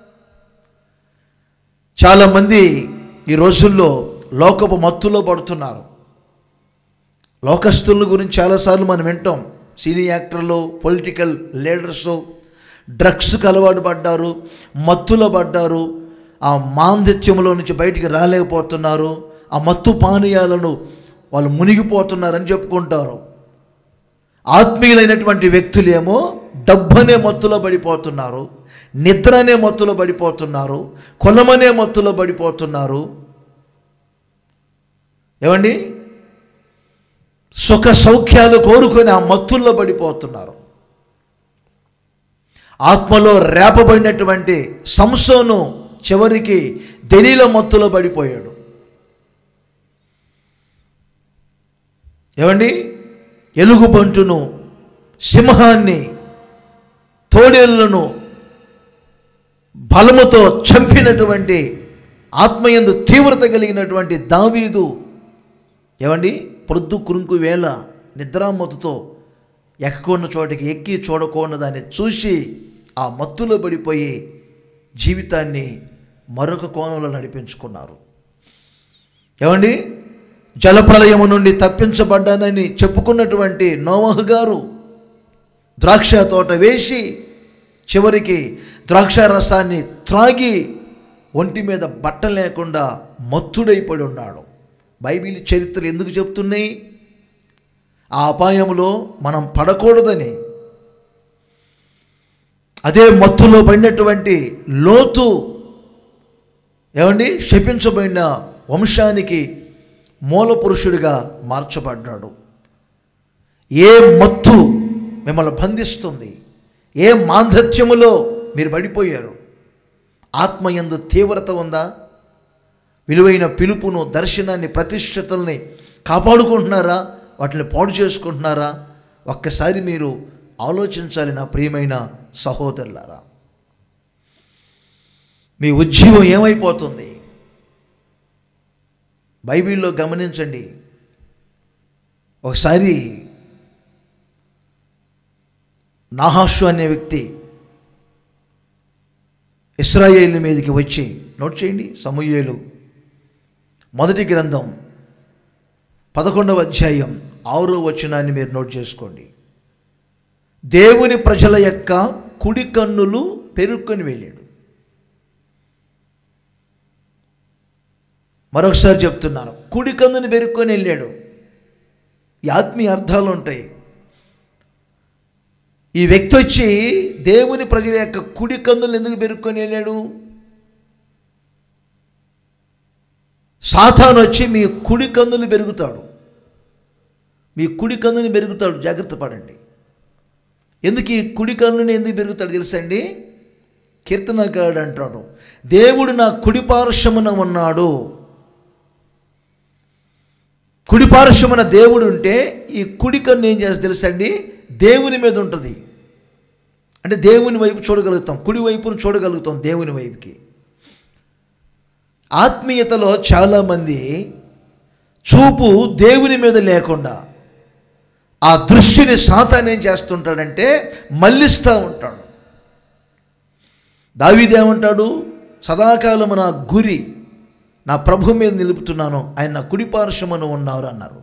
S1: చాలామంది ఈ రోజుల్లో లోకపు మత్తులో పడుతున్నారు లోకస్తుల గురించి చాలాసార్లు మనం వింటాం సినీ యాక్టర్లు పొలిటికల్ లీడర్స్ డ్రగ్స్కి అలవాటు పడ్డారు మత్తులో పడ్డారు ఆ మాందిత్యంలో నుంచి బయటికి రాలేకపోతున్నారు ఆ మత్తు పానీయాలను వాళ్ళు మునిగిపోతున్నారని చెప్పుకుంటారు ఆత్మీయులైనటువంటి వ్యక్తులేమో డబ్బనే మత్తులో పడిపోతున్నారు నిద్రనే మత్తులో పడిపోతున్నారు కొలమనే మత్తులో పడిపోతున్నారు ఏమండి సుఖ సౌఖ్యాలు కోరుకొని ఆ మత్తుల్లో పడిపోతున్నారు ఆత్మలో రేపబడినటువంటి సంసోను చివరికి దెలీల మత్తులో పడిపోయాడు ఏమండి ఎలుగుబంటును సింహాన్ని తోడేళ్లను బలముతో చంపినటువంటి ఆత్మయందు తీవ్రత కలిగినటువంటి దావీదు ఏమండి ప్రొద్దు కురుంకు వేళ నిద్రామత్తుతో ఎక్కకున్న చోటికి ఎక్కి చూడకున్న దాన్ని చూసి ఆ మత్తులో పడిపోయి జీవితాన్ని మరొక కోణంలో నడిపించుకున్నారు ఏమండి జలప్రలయము నుండి తప్పించబడ్డానని చెప్పుకున్నటువంటి నోవహు గారు ద్రాక్ష తోట వేసి చివరికి ద్రాక్ష రసాన్ని త్రాగి ఒంటి మీద బట్ట లేకుండా మత్తుడైపడి ఉన్నాడు బైబిల్ చరిత్ర ఎందుకు చెప్తున్నాయి ఆ అపాయంలో మనం పడకూడదని అదే మత్తులో పడినటువంటి లోతు ఏమండి శపించబడిన వంశానికి మూల పురుషుడిగా మార్చబడ్డాడు ఏ మత్తు మిమ్మల్ని బంధిస్తుంది ఏ మాంధత్యములో మీరు పడిపోయారు ఆత్మయందు తీవ్రత ఉందా విలువైన పిలుపును దర్శనాన్ని ప్రతిష్టతల్ని కాపాడుకుంటున్నారా వాటిని పాడు చేసుకుంటున్నారా ఒక్కసారి మీరు ఆలోచించాలి నా ప్రియమైన సహోదరులారా మీ ఉద్యోగం ఏమైపోతుంది బైబిల్లో గమనించండి ఒకసారి నాహాషు అనే వ్యక్తి ఇస్రాయేల్ మీదకి వచ్చి నోట్ చేయండి సమూయేలు మొదటి గ్రంథం పదకొండవ అధ్యాయం ఆరో వచనాన్ని మీరు నోట్ చేసుకోండి దేవుని ప్రజల యొక్క కుడి కన్నులు పెరుక్కొని వెళ్ళాడు మరొకసారి చెప్తున్నాను కుడి కన్నుని పెరుక్కొని వెళ్ళాడు ఈ ఆత్మీయ అర్థాలు ఉంటాయి ఈ వ్యక్తి వచ్చి దేవుని ప్రజల యొక్క కుడి కన్నులు ఎందుకు పెరుక్కొని వెళ్ళాడు సాతాను వచ్చి మీ కుడి కన్నులు పెరుగుతాడు మీ కుడి కన్నుని పెరుగుతాడు జాగ్రత్త పడండి ఎందుకు ఈ కుడి కన్నుని ఎందుకు పెరుగుతాడు తెలుసండి కీర్తనకారుడు అంటాడు దేవుడు నా కుడి పార్శ్వమున ఉన్నాడు కుడి పార్శ్వమున దేవుడు ఉంటే ఈ కుడి కన్ను ఏం చేస్తుంది తెలుసండి దేవుని మీద ఉంటుంది అంటే దేవుని వైపు చూడగలుగుతాం కుడి వైపును చూడగలుగుతాం దేవుని వైపుకి ఆత్మీయతలో చాలామంది చూపు దేవుని మీద లేకుండా ఆ దృష్టిని సాతాన్ ఏం చేస్తుంటాడంటే మళ్ళిస్తూ ఉంటాడు దావీదేమంటాడు సదాకాలం నా గురి నా ప్రభు మీద నిలుపుతున్నాను ఆయన నా కుడి పార్శ్వమున ఉన్నారు అన్నారు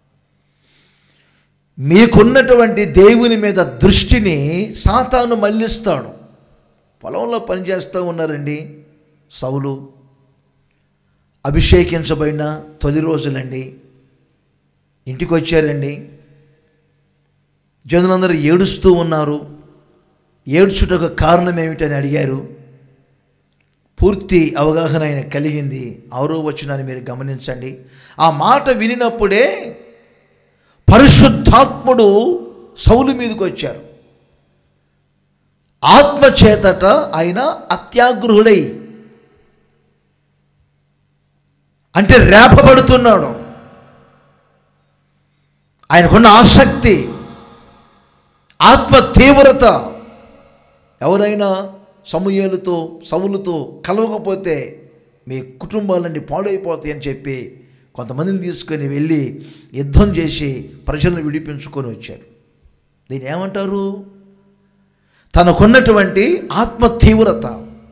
S1: మీకున్నటువంటి దేవుని మీద దృష్టిని సాతాను మళ్ళిస్తాడు పొలంలో పనిచేస్తూ ఉన్నారండి సౌలు అభిషేకించబడిన తొలి రోజులండి ఇంటికి వచ్చారండి జనులందరూ ఏడుస్తూ ఉన్నారు ఏడ్చుటకు కారణం ఏమిటని అడిగారు పూర్తి అవగాహన ఆయన కలిగింది ఆరో వచనాన్ని మీరు గమనించండి ఆ మాట వినినప్పుడే పరిశుద్ధాత్ముడు సౌలు మీదకి వచ్చారు ఆత్మ చేతట ఆయన అత్యాగృహుడై అంటే రేపబడుతున్నాడు ఆయనకున్న ఆసక్తి ఆత్మ తీవ్రత ఎవరైనా సమూహలతో సవులతో కలవకపోతే మీ కుటుంబాలన్నీ పాడైపోతాయి అని చెప్పి కొంతమందిని తీసుకొని వెళ్ళి యుద్ధం చేసి ప్రజలను విడిపించుకొని వచ్చారు దీన్ని ఏమంటారు తనకున్నటువంటి ఆత్మ తీవ్రత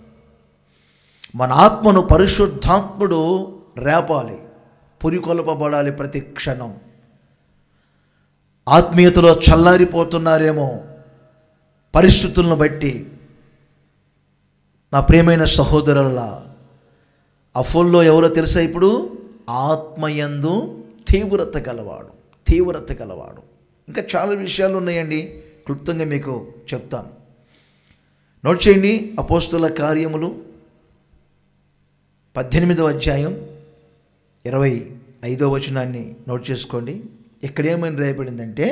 S1: మన ఆత్మను పరిశుద్ధాత్ముడు రేపాలి పురికొల్పబడాలి ప్రతి క్షణం ఆత్మీయతలో చల్లారిపోతున్నారేమో పరిస్థితులను బట్టి నా ప్రియమైన సహోదరుల ఆ ఫోన్లో ఎవరో తెలుసా ఇప్పుడు ఆత్మయందు తీవ్రత గలవాడు తీవ్రత గలవాడు ఇంకా చాలా విషయాలు ఉన్నాయండి క్లుప్తంగా మీకు చెప్తాను నోట్ చేయండి అపోస్తుల కార్యములు పద్దెనిమిదవ అధ్యాయం ఇరవై ఐదో వచనాన్ని నోట్ చేసుకోండి ఇక్కడ ఏమని రాయబడిందంటే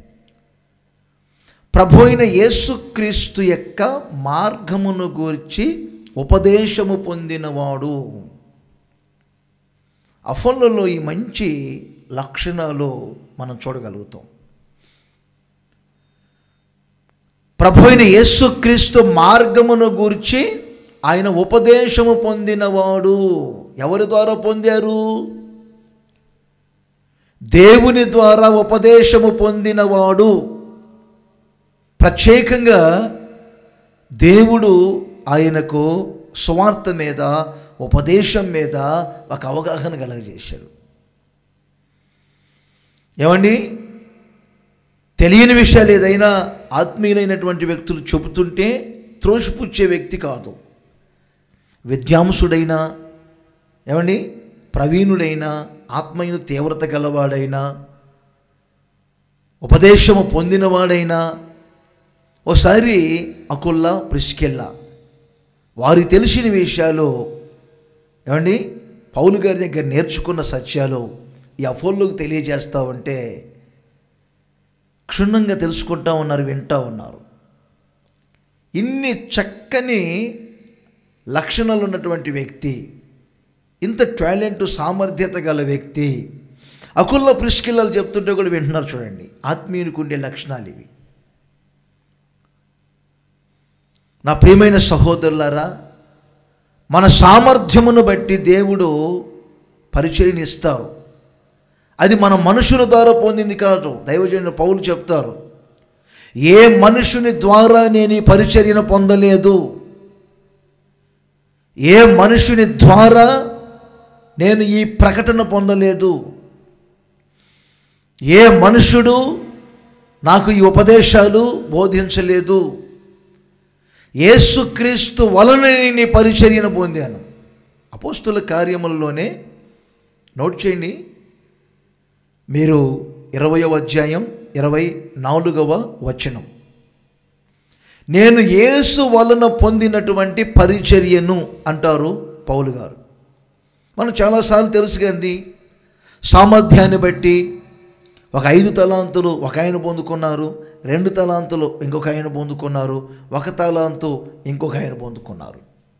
S1: ప్రభు అయిన యేసుక్రీస్తు యొక్క మార్గమును గూర్చి ఉపదేశము పొందినవాడు అఫోన్లలో ఈ మంచి లక్షణాలు మనం చూడగలుగుతాం ప్రభు అయిన యేసుక్రీస్తు మార్గమును గూర్చి ఆయన ఉపదేశము పొందినవాడు ఎవరి ద్వారా పొందారు దేవుని ద్వారా ఉపదేశము పొందినవాడు ప్రత్యేకంగా దేవుడు ఆయనకు స్వార్థ మీద ఉపదేశం మీద ఒక అవగాహన కలగజేశాడు ఏమండి తెలియని విషయాలు ఏదైనా ఆత్మీయులైనటువంటి వ్యక్తులు చెబుతుంటే త్రోసిపుచ్చే వ్యక్తి కాదు విద్యాంసుడైనా ఏమండి ప్రవీణుడైనా ఆత్మీయ తీవ్రత గలవాడైనా ఉపదేశము పొందినవాడైనా ఓసారి అకుల్లా ప్రిస్కెల్లా వారికి తెలిసిన విషయాలు ఏమండి పౌలు గారి దగ్గర నేర్చుకున్న సత్యాలు ఈ అఫోల్లోకి తెలియజేస్తూ ఉంటే క్షుణ్ణంగా తెలుసుకుంటా ఉన్నారు వింటూ ఉన్నారు ఇన్ని చక్కని లక్షణాలు ఉన్నటువంటి వ్యక్తి ఇంత టాలెంట్ సామర్థ్యత గల వ్యక్తి అకుల్ల ప్రిస్కిల్లలు చెప్తుంటే కూడా వింటున్నారు చూడండి ఆత్మీయునికి ఉండే లక్షణాలు ఇవి నా ప్రియమైన సహోదరులారా మన సామర్థ్యమును బట్టి దేవుడు పరిచయని ఇస్తారు అది మన మనుషుల ద్వారా పొందింది కాదు దైవజనుడు పౌలు చెప్తారు ఏ మనుషుని ద్వారా నేను ఈ పరిచర్యను పొందలేదు ఏ మనుషుని ద్వారా నేను ఈ ప్రకటన పొందలేదు ఏ మనుషుడు నాకు ఈ ఉపదేశాలు బోధించలేదు యేసుక్రీస్తు వలన నేను ఈ పరిచర్యను పొందాను అపోస్తుల కార్యములలోనే నోట్ చేయండి మీరు ఇరవయవ అధ్యాయం ఇరవై నాలుగవ వచనం నేను యేసు వలన పొందినటువంటి పరిచర్యను అంటారు పౌలు గారు మనం చాలాసార్లు తెలుసు కండి సామర్థ్యాన్ని బట్టి ఒక ఐదు తలాంతులు ఒక ఆయన పొందుకున్నారు రెండు తలాంతులు ఇంకొక ఆయన పొందుకున్నారు ఒక తలాంతు ఇంకొక ఆయన పొందుకున్నారు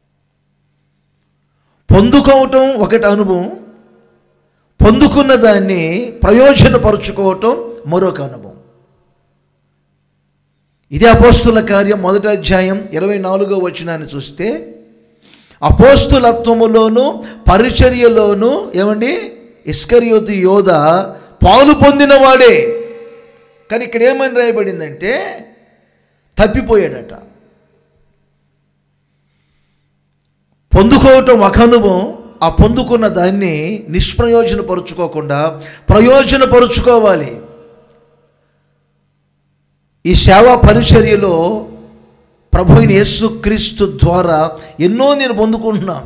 S1: పొందుకోవటం ఒకటి అనుభవం పొందుకున్న దాన్ని ప్రయోజనపరుచుకోవటం మరొక అనుభవం ఇదే అపోస్తుల కార్యం మొదటి అధ్యాయం ఇరవై నాలుగో వచనాన్ని చూస్తే అపోస్తులత్వములోను పరిచర్యలోను ఏమండి ఇస్కరియోతి యోధ పాలు పొందినవాడే కానీ ఇక్కడ ఏమని రాయబడిందంటే తప్పిపోయాడట పొందుకోవటం ఒక అనుభవం ఆ పొందుకున్న దాన్ని నిష్ప్రయోజనపరుచుకోకుండా ప్రయోజనపరుచుకోవాలి ఈ సేవా పరిచర్యలో ప్రభు అయిన యేసుక్రీస్తు ద్వారా ఎన్నో నేను పొందుకుంటున్నాను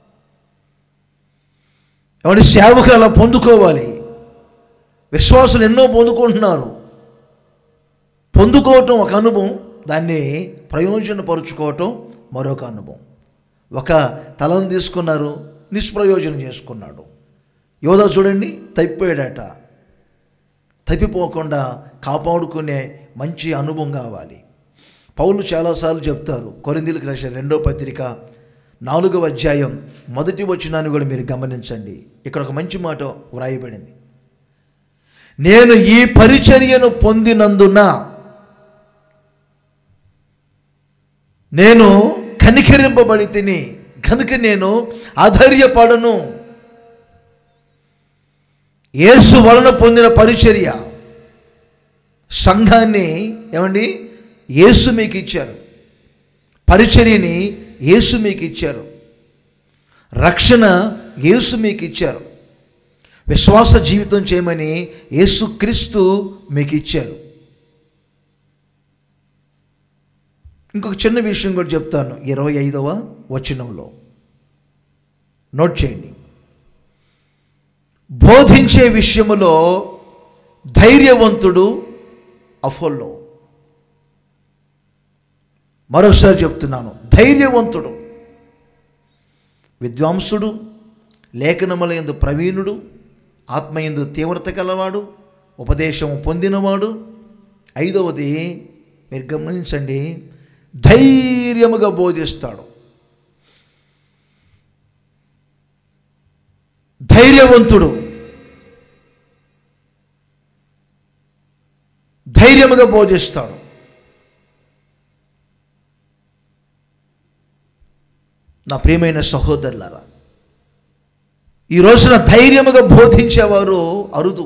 S1: ఎవరి సేవకు అలా పొందుకోవాలి విశ్వాసులు ఎన్నో పొందుకుంటున్నారు పొందుకోవటం ఒక అనుభవం దాన్ని ప్రయోజనపరుచుకోవటం మరొక అనుభవం ఒక తలను తీసుకున్నారు నిష్ప్రయోజనం చేసుకున్నాడు యోధ చూడండి తప్పిపోయాడట తప్పిపోకుండా కాపాడుకునే మంచి అనుభవం కావాలి పౌలు చాలాసార్లు చెప్తారు కొరిందీలకు రాసిన రెండో పత్రిక నాలుగవ అధ్యాయం మొదటి వచనాన్ని కూడా మీరు గమనించండి ఇక్కడ ఒక మంచి మాట వ్రాయబడింది నేను ఈ పరిచర్యను పొందినందున నేను కనికరింపబడి తిని కనుక నేను అధైర్యపడను యేసు వలన పొందిన పరిచర్య సంఘాన్ని ఏమండి యేసు మీకు ఇచ్చారు పరిచర్యని యేసు మీకు ఇచ్చారు రక్షణ యేసు మీకు ఇచ్చారు విశ్వాస జీవితం చేయమని యేసుక్రీస్తు మీకు ఇచ్చారు ఇంకొక చిన్న విషయం కూడా చెప్తాను ఇరవై ఐదవ వచనంలో నోట్ చేయండి బోధించే విషయములో ధైర్యవంతుడు అఫోల్లో మరోసారి చెప్తున్నాను ధైర్యవంతుడు విద్వాంసుడు లేఖనముల యందు ప్రవీణుడు ఆత్మయందు తీవ్రత కలవాడు ఉపదేశం పొందినవాడు ఐదవది మీరు గమనించండి ధైర్యముగా బోధిస్తాడు ధైర్యవంతుడు ధైర్యముగా బోధిస్తాడు నా ప్రియమైన సహోదరులారా ఈ రోజున ధైర్యముగా బోధించేవారు అరుదు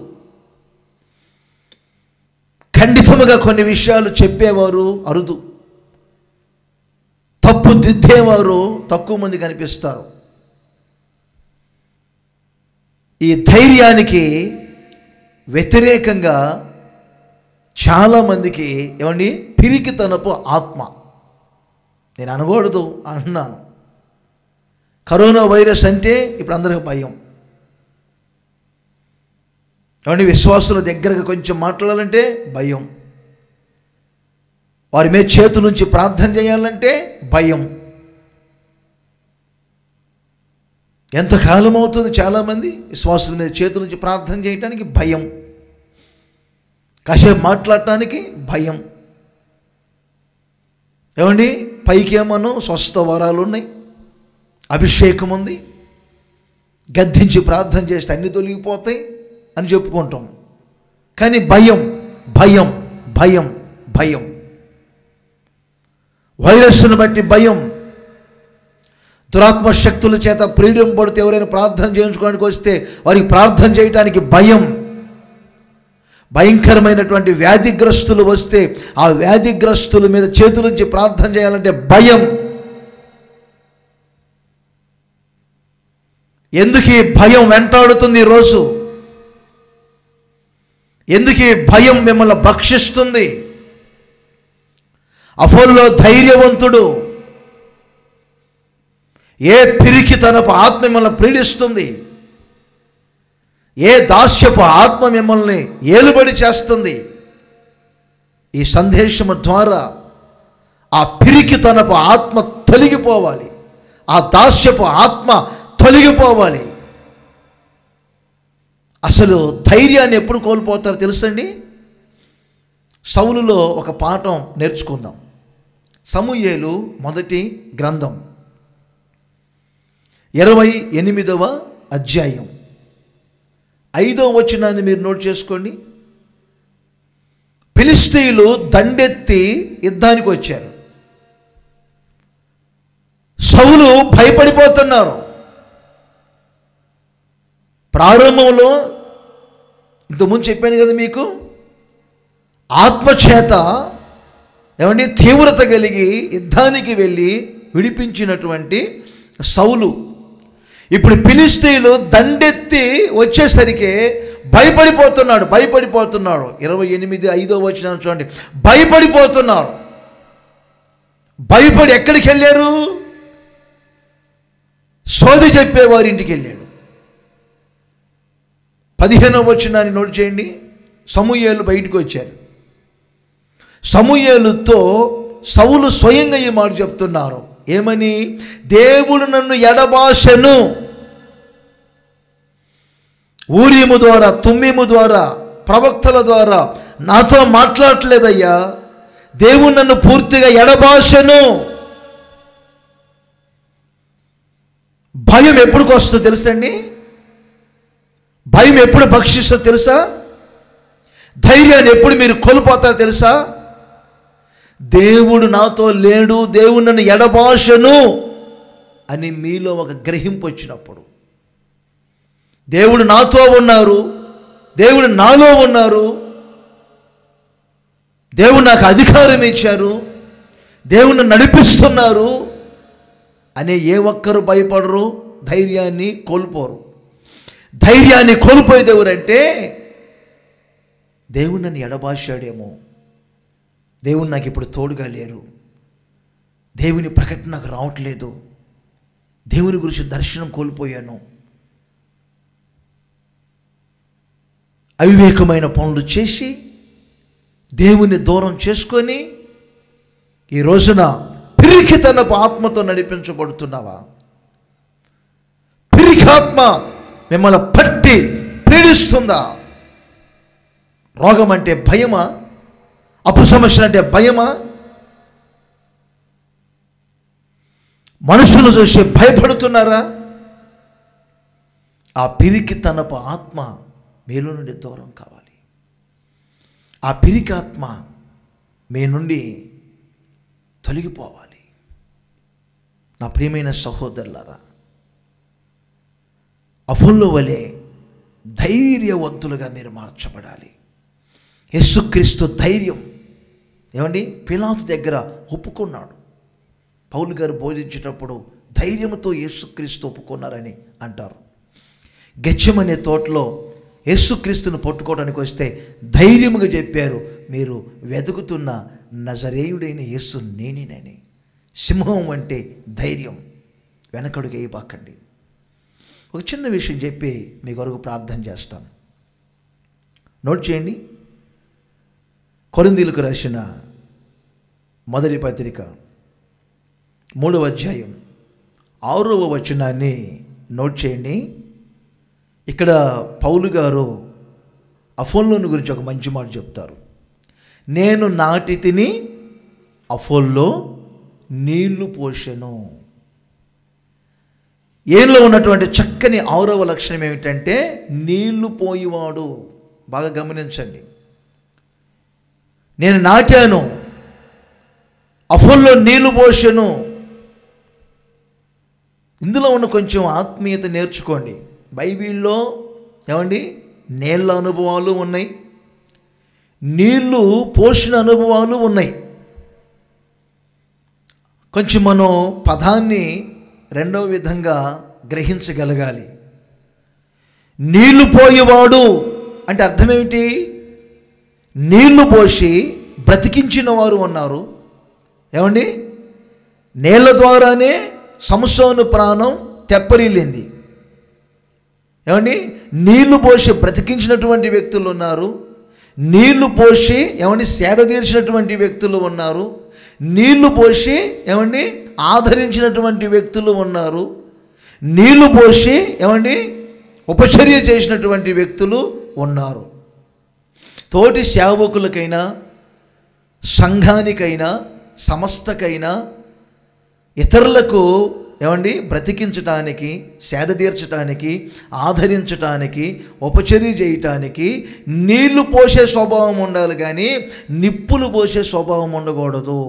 S1: ఖండితముగా కొన్ని విషయాలు చెప్పేవారు అరుదు తప్పు దిద్దేవారు తక్కువ మంది కనిపిస్తారు ఈ ధైర్యానికి వ్యతిరేకంగా చాలామందికి ఏమండి పిరికితనపు ఆత్మ నేను అనకూడదు అంటున్నాను కరోనా వైరస్ అంటే ఇప్పుడు అందరికి భయం ఏమండి విశ్వాసుల దగ్గరగా కొంచెం మాట్లాడాలంటే భయం వారి మీద చేతు నుంచి ప్రార్థన చేయాలంటే భయం ఎంతకాలం అవుతుంది చాలామంది విశ్వాసుల మీద చేతు నుంచి ప్రార్థన చేయడానికి భయం కాసేపు మాట్లాడటానికి భయం ఏమండి పైకి ఏమనో స్వస్థ వరాలు ఉన్నాయి అభిషేకం ఉంది గద్దించి ప్రార్థన చేస్తే అన్ని తొలగిపోతాయి అని చెప్పుకుంటాం కానీ భయం భయం భయం భయం వైరస్ను బట్టి భయం దురాత్మ శక్తుల చేత ప్రీడం పడితే ఎవరైనా ప్రార్థన చేయించుకోవడానికి వస్తే వారికి ప్రార్థన చేయడానికి భయం భయంకరమైనటువంటి వ్యాధిగ్రస్తులు వస్తే ఆ వ్యాధిగ్రస్తుల మీద చేతులుంచి ప్రార్థన చేయాలంటే భయం ఎందుకు ఈ భయం వెంటాడుతుంది ఈరోజు ఎందుకు ఈ భయం మిమ్మల్ని భక్షిస్తుంది అఫోల్లో ధైర్యవంతుడు ఏ పిరికి తనపు ఆత్మ మిమ్మల్ని పీడిస్తుంది ఏ దాస్యపు ఆత్మ మిమ్మల్ని ఏలుబడి చేస్తుంది ఈ సందేశము ద్వారా ఆ పిరికి తనపు ఆత్మ తొలగిపోవాలి ఆ దాస్యపు ఆత్మ తొలగిపోవాలి అసలు ధైర్యాన్ని ఎప్పుడు కోల్పోతారో తెలుసండి సౌలులో ఒక పాఠం నేర్చుకుందాం సమూయేలు మొదటి గ్రంథం ఇరవై ఎనిమిదవ అధ్యాయం ఐదవ వచనాన్ని మీరు నోట్ చేసుకోండి ఫిలిస్తీయులు దండెత్తి యుద్ధానికి వచ్చారు సౌలు భయపడిపోతున్నారు ప్రారంభంలో ఇంతకుముందు చెప్పాను కదా మీకు ఆత్మచేత ఏమండి తీవ్రత కలిగి యుద్ధానికి వెళ్ళి విడిపించినటువంటి సౌలు ఇప్పుడు ఫిలిస్తీన్లు దండెత్తి వచ్చేసరికి భయపడిపోతున్నాడు భయపడిపోతున్నాడు ఇరవై ఎనిమిది ఐదో వచ్చిన చూడండి భయపడిపోతున్నారు భయపడి ఎక్కడికి వెళ్ళారు సోది చెప్పేవారి ఇంటికి వెళ్ళాడు పదిహేనవ వచ్చినాన్ని నోట్ చేయండి సమూయేలు బయటకు వచ్చారు సమూయేలుతో సౌలు స్వయంగా ఈ మాట చెప్తున్నారు ఏమని దేవుడు నన్ను ఎడబాసెను ఊరిము ద్వారా తుమ్మిము ద్వారా ప్రవక్తల ద్వారా నాతో మాట్లాడలేదయ్యా దేవుడు నన్ను పూర్తిగా ఎడబాసెను భయం ఎప్పుడుకి వస్తుందో తెలుసండి భయం ఎప్పుడు భక్షిస్తుందో తెలుసా ధైర్యాన్ని ఎప్పుడు మీరు కోల్పోతారో తెలుసా దేవుడు నాతో లేడు దేవుడు నన్ను ఎడబాషను అని మీలో ఒక గ్రహింపు వచ్చినప్పుడు దేవుడు నాతో ఉన్నారు దేవుడు నాలో ఉన్నారు దేవుడు నాకు అధికారం ఇచ్చారు దేవుణ్ణి నడిపిస్తున్నారు అనే ఏ ఒక్కరు భయపడరు ధైర్యాన్ని కోల్పోరు ధైర్యాన్ని కోల్పోయేది ఎవరంటే దేవుడు నన్ను ఎడబాశాడేమో దేవుడు నాకు ఇప్పుడు తోడుగా లేరు దేవుని ప్రకటన నాకు రావట్లేదు దేవుని గురించి దర్శనం కోల్పోయాను అవివేకమైన పనులు చేసి దేవుని దూరం చేసుకొని ఈ రోజున పిరికితనపు ఆత్మతో నడిపించబడుతున్నావా పిరికాత్మ మిమ్మల్ని పట్టి పీడిస్తుందా రోగం అంటే భయమా అప్పు సమస్యలు అంటే భయమా మనుషులు చూసి భయపడుతున్నారా ఆ పిరికి తనపు ఆత్మ మీలో నుండి దూరం కావాలి ఆ పిరికి ఆత్మ మీ నుండి తొలగిపోవాలి నా ప్రియమైన సహోదరులారా అఫుల్లో వలె ధైర్యవంతులుగా మీరు మార్చబడాలి యేసుక్రీస్తు ధైర్యం ఏమండి పిలాతు దగ్గర ఒప్పుకున్నాడు పౌలు గారు బోధించేటప్పుడు ధైర్యంతో యేసుక్రీస్తు ఒప్పుకున్నారని అంటారు గెచ్చమనే తోటలో యేసుక్రీస్తును పట్టుకోవడానికి వస్తే ధైర్యముగా చెప్పారు మీరు వెతుకుతున్న నజరేయుడైన యేసు నేనేనని సింహం అంటే ధైర్యం వెనకడుగు వేయబాకండి ఒక చిన్న విషయం చెప్పి మీ కొరకు ప్రార్థన చేస్తాను నోట్ చేయండి కొరిందీలకు రాసిన మొదటి పత్రిక మూడవ అధ్యాయం ఆరవ వచనాన్ని నోట్ చేయండి ఇక్కడ పౌలు గారు అఫోల్లోని గురించి ఒక మంచి మాట చెప్తారు నేను నాటి తిని అఫోల్లో నీళ్లు పోషెను ఏలో ఉన్నటువంటి చక్కని ఆరవ లక్షణం ఏమిటంటే నీళ్లు పోయివాడు బాగా గమనించండి నేను నాటాను అఫోల్లో నీళ్లు పోషను ఇందులో ఉన్న కొంచెం ఆత్మీయత నేర్చుకోండి బైబిల్లో ఏమండి నీళ్ళ అనుభవాలు ఉన్నాయి నీళ్లు పోషణ అనుభవాలు ఉన్నాయి కొంచెం మనం పదాన్ని రెండవ విధంగా గ్రహించగలగాలి నీళ్లు పోయేవాడు అంటే అర్థం ఏమిటి నీళ్లు పోసి బ్రతికించిన వారు ఉన్నారు ఏమండి నీళ్ళ ద్వారానే సంసోను ప్రాణం తెప్పరిల్లింది ఏమండి నీళ్లు పోసి బ్రతికించినటువంటి వ్యక్తులు ఉన్నారు నీళ్లు పోసి ఏమండి సేద తీర్చినటువంటి వ్యక్తులు ఉన్నారు నీళ్లు పోసి ఏమండి ఆదరించినటువంటి వ్యక్తులు ఉన్నారు నీళ్లు పోసి ఏమండి ఉపచర్య చేసినటువంటి వ్యక్తులు ఉన్నారు తోటి సేవకులకైనా సంఘానికైనా సంస్థకైనా ఇతరులకు ఏమండి బ్రతికించటానికి సేద తీర్చటానికి ఆదరించటానికి ఉపచర్య చేయటానికి నీళ్లు పోసే స్వభావం ఉండాలి కానీ నిప్పులు పోసే స్వభావం ఉండకూడదు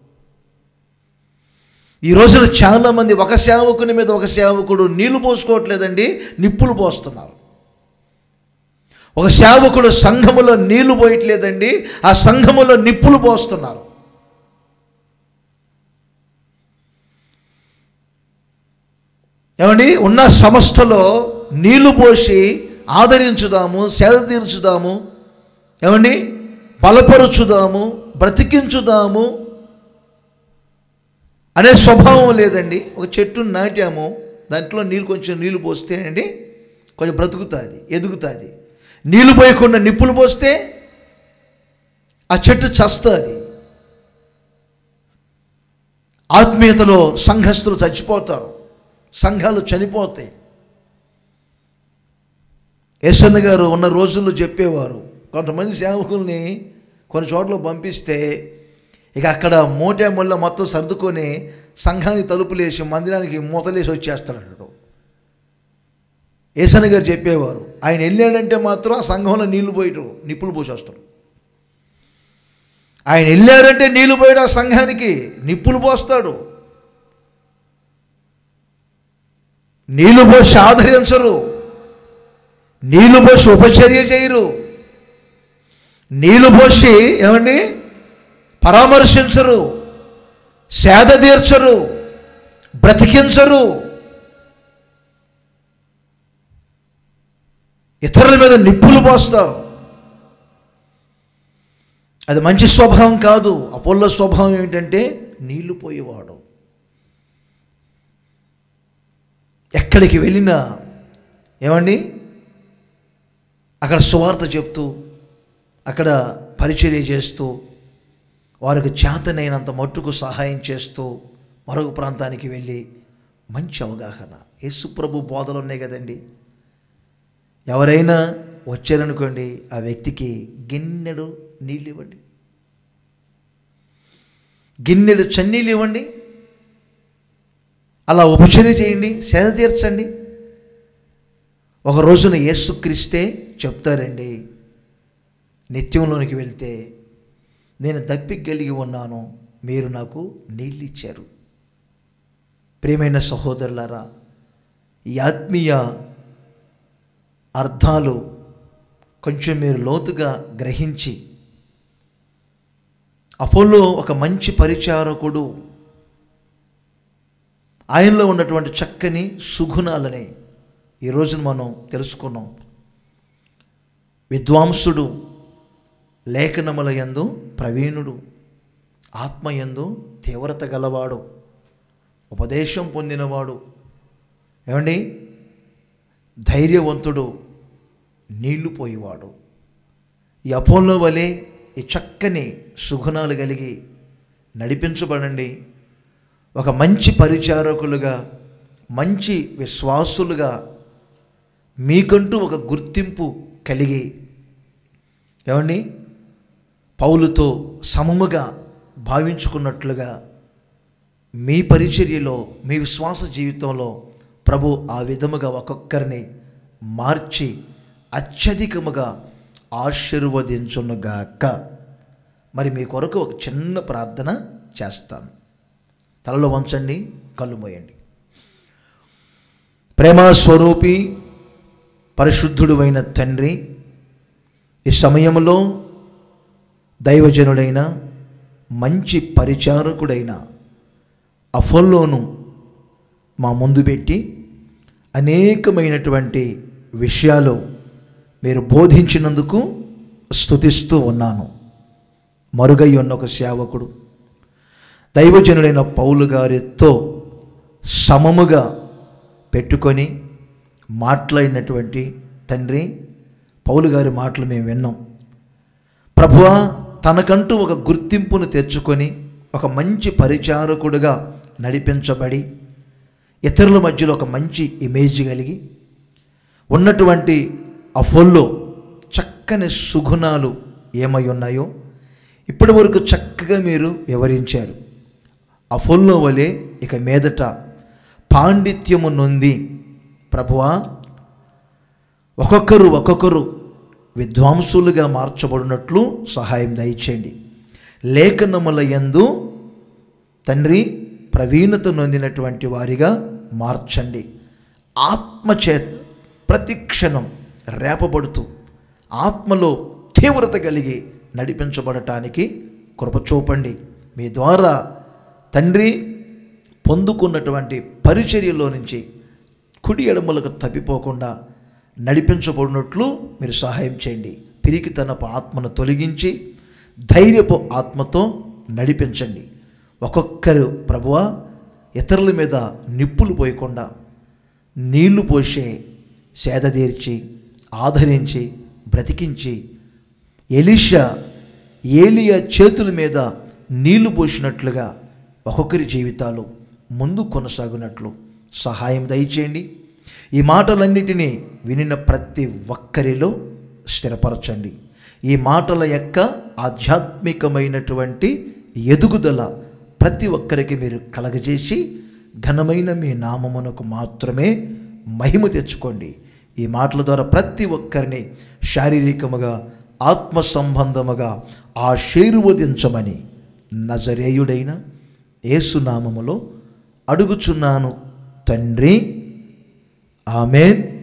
S1: ఈ రోజున చాలామంది ఒక సేవకుని మీద ఒక సేవకుడు నీళ్లు పోసుకోవట్లేదండి నిప్పులు పోస్తున్నారు ఒక సేవకుడు సంఘములో నీళ్లు పోయట్లేదండి ఆ సంఘములో నిప్పులు పోస్తున్నారు ఏమండి ఉన్న సంస్థలో నీళ్లు పోసి ఆదరించుదాము సేద తీర్చుదాము ఏమండి బలపరుచుదాము బ్రతికించుదాము అనే స్వభావం లేదండి ఒక చెట్టు నాటాము దాంట్లో నీళ్ళు కొంచెం నీళ్లు పోస్తేనండి కొంచెం బ్రతుకుతుంది ఎదుగుతుంది నీళ్లు పోయకుండా నిప్పులు పోస్తే ఆ చెట్టు చస్తుంది ఆత్మీయతలో సంఘస్థులు చచ్చిపోతారు సంఘాలు చనిపోతాయి యశన్న గారు ఉన్న రోజుల్లో చెప్పేవారు కొంతమంది సేవకుల్ని కొన్ని చోట్ల పంపిస్తే ఇక అక్కడ మూటే ముళ్ళ మొత్తం సర్దుకొని సంఘానికి తలుపులేసి మందిరానికి మూతలేసి వచ్చేస్తాడు ఏసన్ గారు చెప్పేవారు ఆయన వెళ్ళాడంటే మాత్రం ఆ సంఘంలో నీళ్లు పోయటం నిప్పులు పోసేస్తారు ఆయన వెళ్ళారంటే నీళ్లు పోయడం ఆ సంఘానికి నిప్పులు పోస్తాడు నీళ్లు పోసి ఆదరించరు నీళ్లు పోసి ఉపచర్య చేయరు నీళ్లు పోసి ఏమండి పరామర్శించరు సేద తీర్చరు బ్రతికించరు ఇతరుల మీద నిప్పులు పోస్తారు అది మంచి స్వభావం కాదు అపోల్లో స్వభావం ఏంటంటే నీళ్లు పోయేవాడు ఎక్కడికి వెళ్ళినా ఏమండి అక్కడ సువార్త చెప్తూ అక్కడ పరిచర్య చేస్తూ వారికి చేతనైనంత మట్టుకు సహాయం చేస్తూ మరొక ప్రాంతానికి వెళ్ళి మంచి అవగాహన యేసుప్రభు బోధలు ఉన్నాయి కదండి ఎవరైనా వచ్చారనుకోండి ఆ వ్యక్తికి గిన్నెడు నీళ్ళు ఇవ్వండి గిన్నెడు చన్నీళ్ళు ఇవ్వండి అలా ఉపచర్య చేయండి సేద తీర్చండి ఒక రోజున యేసుక్రీస్తే చెప్తారండి నిత్యంలోనికి వెళ్తే నేను దప్పిక కలిగి ఉన్నాను మీరు నాకు నీళ్ళు ఇచ్చారు ప్రియమైన సహోదరులారా ఈ ఆత్మీయ అర్థాలు కొంచెం మీరు లోతుగా గ్రహించి అపోలో ఒక మంచి పరిచారకుడు ఆయనలో ఉన్నటువంటి చక్కని సుగుణాలని ఈ రోజున మనం తెలుసుకున్నాం విద్వాంసుడు లేఖనముల యందు ప్రవీణుడు ఆత్మయందు తీవ్రత గలవాడు ఉపదేశం పొందినవాడు ఏమండి ధైర్యవంతుడు నీళ్లు పోయేవాడు ఈ అపోలో వలె ఈ చక్కని సుగుణాలు కలిగి నడిపించబడండి ఒక మంచి పరిచారకులుగా మంచి విశ్వాసులుగా మీకంటూ ఒక గుర్తింపు కలిగి ఏమండి పౌలుతో సమముగా భావించుకున్నట్లుగా మీ పరిచర్యలో మీ విశ్వాస జీవితంలో ప్రభు ఆ విధముగా ఒక్కొక్కరిని మార్చి అత్యధికముగా ఆశీర్వదించునుగాక మరి మీ కొరకు ఒక చిన్న ప్రార్థన చేస్తాను తలలో వంచండి కళ్ళు మోయండి ప్రేమ స్వరూపి పరిశుద్ధుడు అయిన తండ్రి ఈ సమయంలో దైవజనుడైన మంచి పరిచారకుడైన అఫోల్లోను మా ముందు పెట్టి అనేకమైనటువంటి విషయాలు మీరు బోధించినందుకు స్తుతిస్తూ ఉన్నాను మరుగై ఉన్న ఒక సేవకుడు దైవజనుడైన పౌలు గారితో సమముగా పెట్టుకొని మాట్లాడినటువంటి తండ్రి పౌలు గారి మాటలు మేము విన్నాం ప్రభువా తనకంటూ ఒక గుర్తింపును తెచ్చుకొని ఒక మంచి పరిచారకుడుగా నడిపించబడి ఇతరుల మధ్యలో ఒక మంచి ఇమేజ్ కలిగి ఉన్నటువంటి అఫోల్లో చక్కని సుగుణాలు ఏమై ఉన్నాయో ఇప్పటి వరకు చక్కగా మీరు వివరించారు అఫోల్లో వలె ఇక మీదట పాండిత్యము నొంది ప్రభువా ఒక్కొక్కరు ఒక్కొక్కరు విద్వాంసులుగా మార్చబడినట్లు సహాయం దయచేయండి లేఖనముల యందు తండ్రి ప్రవీణత నొందినటువంటి వారిగా మార్చండి ఆత్మచేత ప్రతి క్షణం రేపబడుతూ ఆత్మలో తీవ్రత కలిగి నడిపించబడటానికి కృప చూపండి మీ ద్వారా తండ్రి పొందుకున్నటువంటి పరిచర్యలో నుంచి కుడి ఎడమలకు తప్పిపోకుండా నడిపించబడినట్లు మీరు సహాయం చేయండి పిరికితనపు ఆత్మను తొలగించి ధైర్యపు ఆత్మతో నడిపించండి ఒక్కొక్కరు ప్రభువ ఇతరుల మీద నిప్పులు పోయకుండా నీళ్లు పోసే సేద తీర్చి ఆదరించి బ్రతికించి ఎలీషా ఏలియా చేతుల మీద నీళ్లు పోసినట్లుగా ఒక్కొక్కరి జీవితాలు ముందు కొనసాగునట్లు సహాయం దయచేయండి ఈ మాటలన్నిటినీ వినిన ప్రతి ఒక్కరిలో స్థిరపరచండి ఈ మాటల యొక్క ఆధ్యాత్మికమైనటువంటి ఎదుగుదల ప్రతి ఒక్కరికి మీరు కలగజేసి ఘనమైన మీ నామమునకు మాత్రమే మహిమ తెచ్చుకోండి ఈ మాటల ద్వారా ప్రతి ఒక్కరిని శారీరకముగా ఆత్మ సంబంధముగా ఆశీర్వదించమని నజరేయుడైన యేసునామములో అడుగుచున్నాను తండ్రి ఆమెన్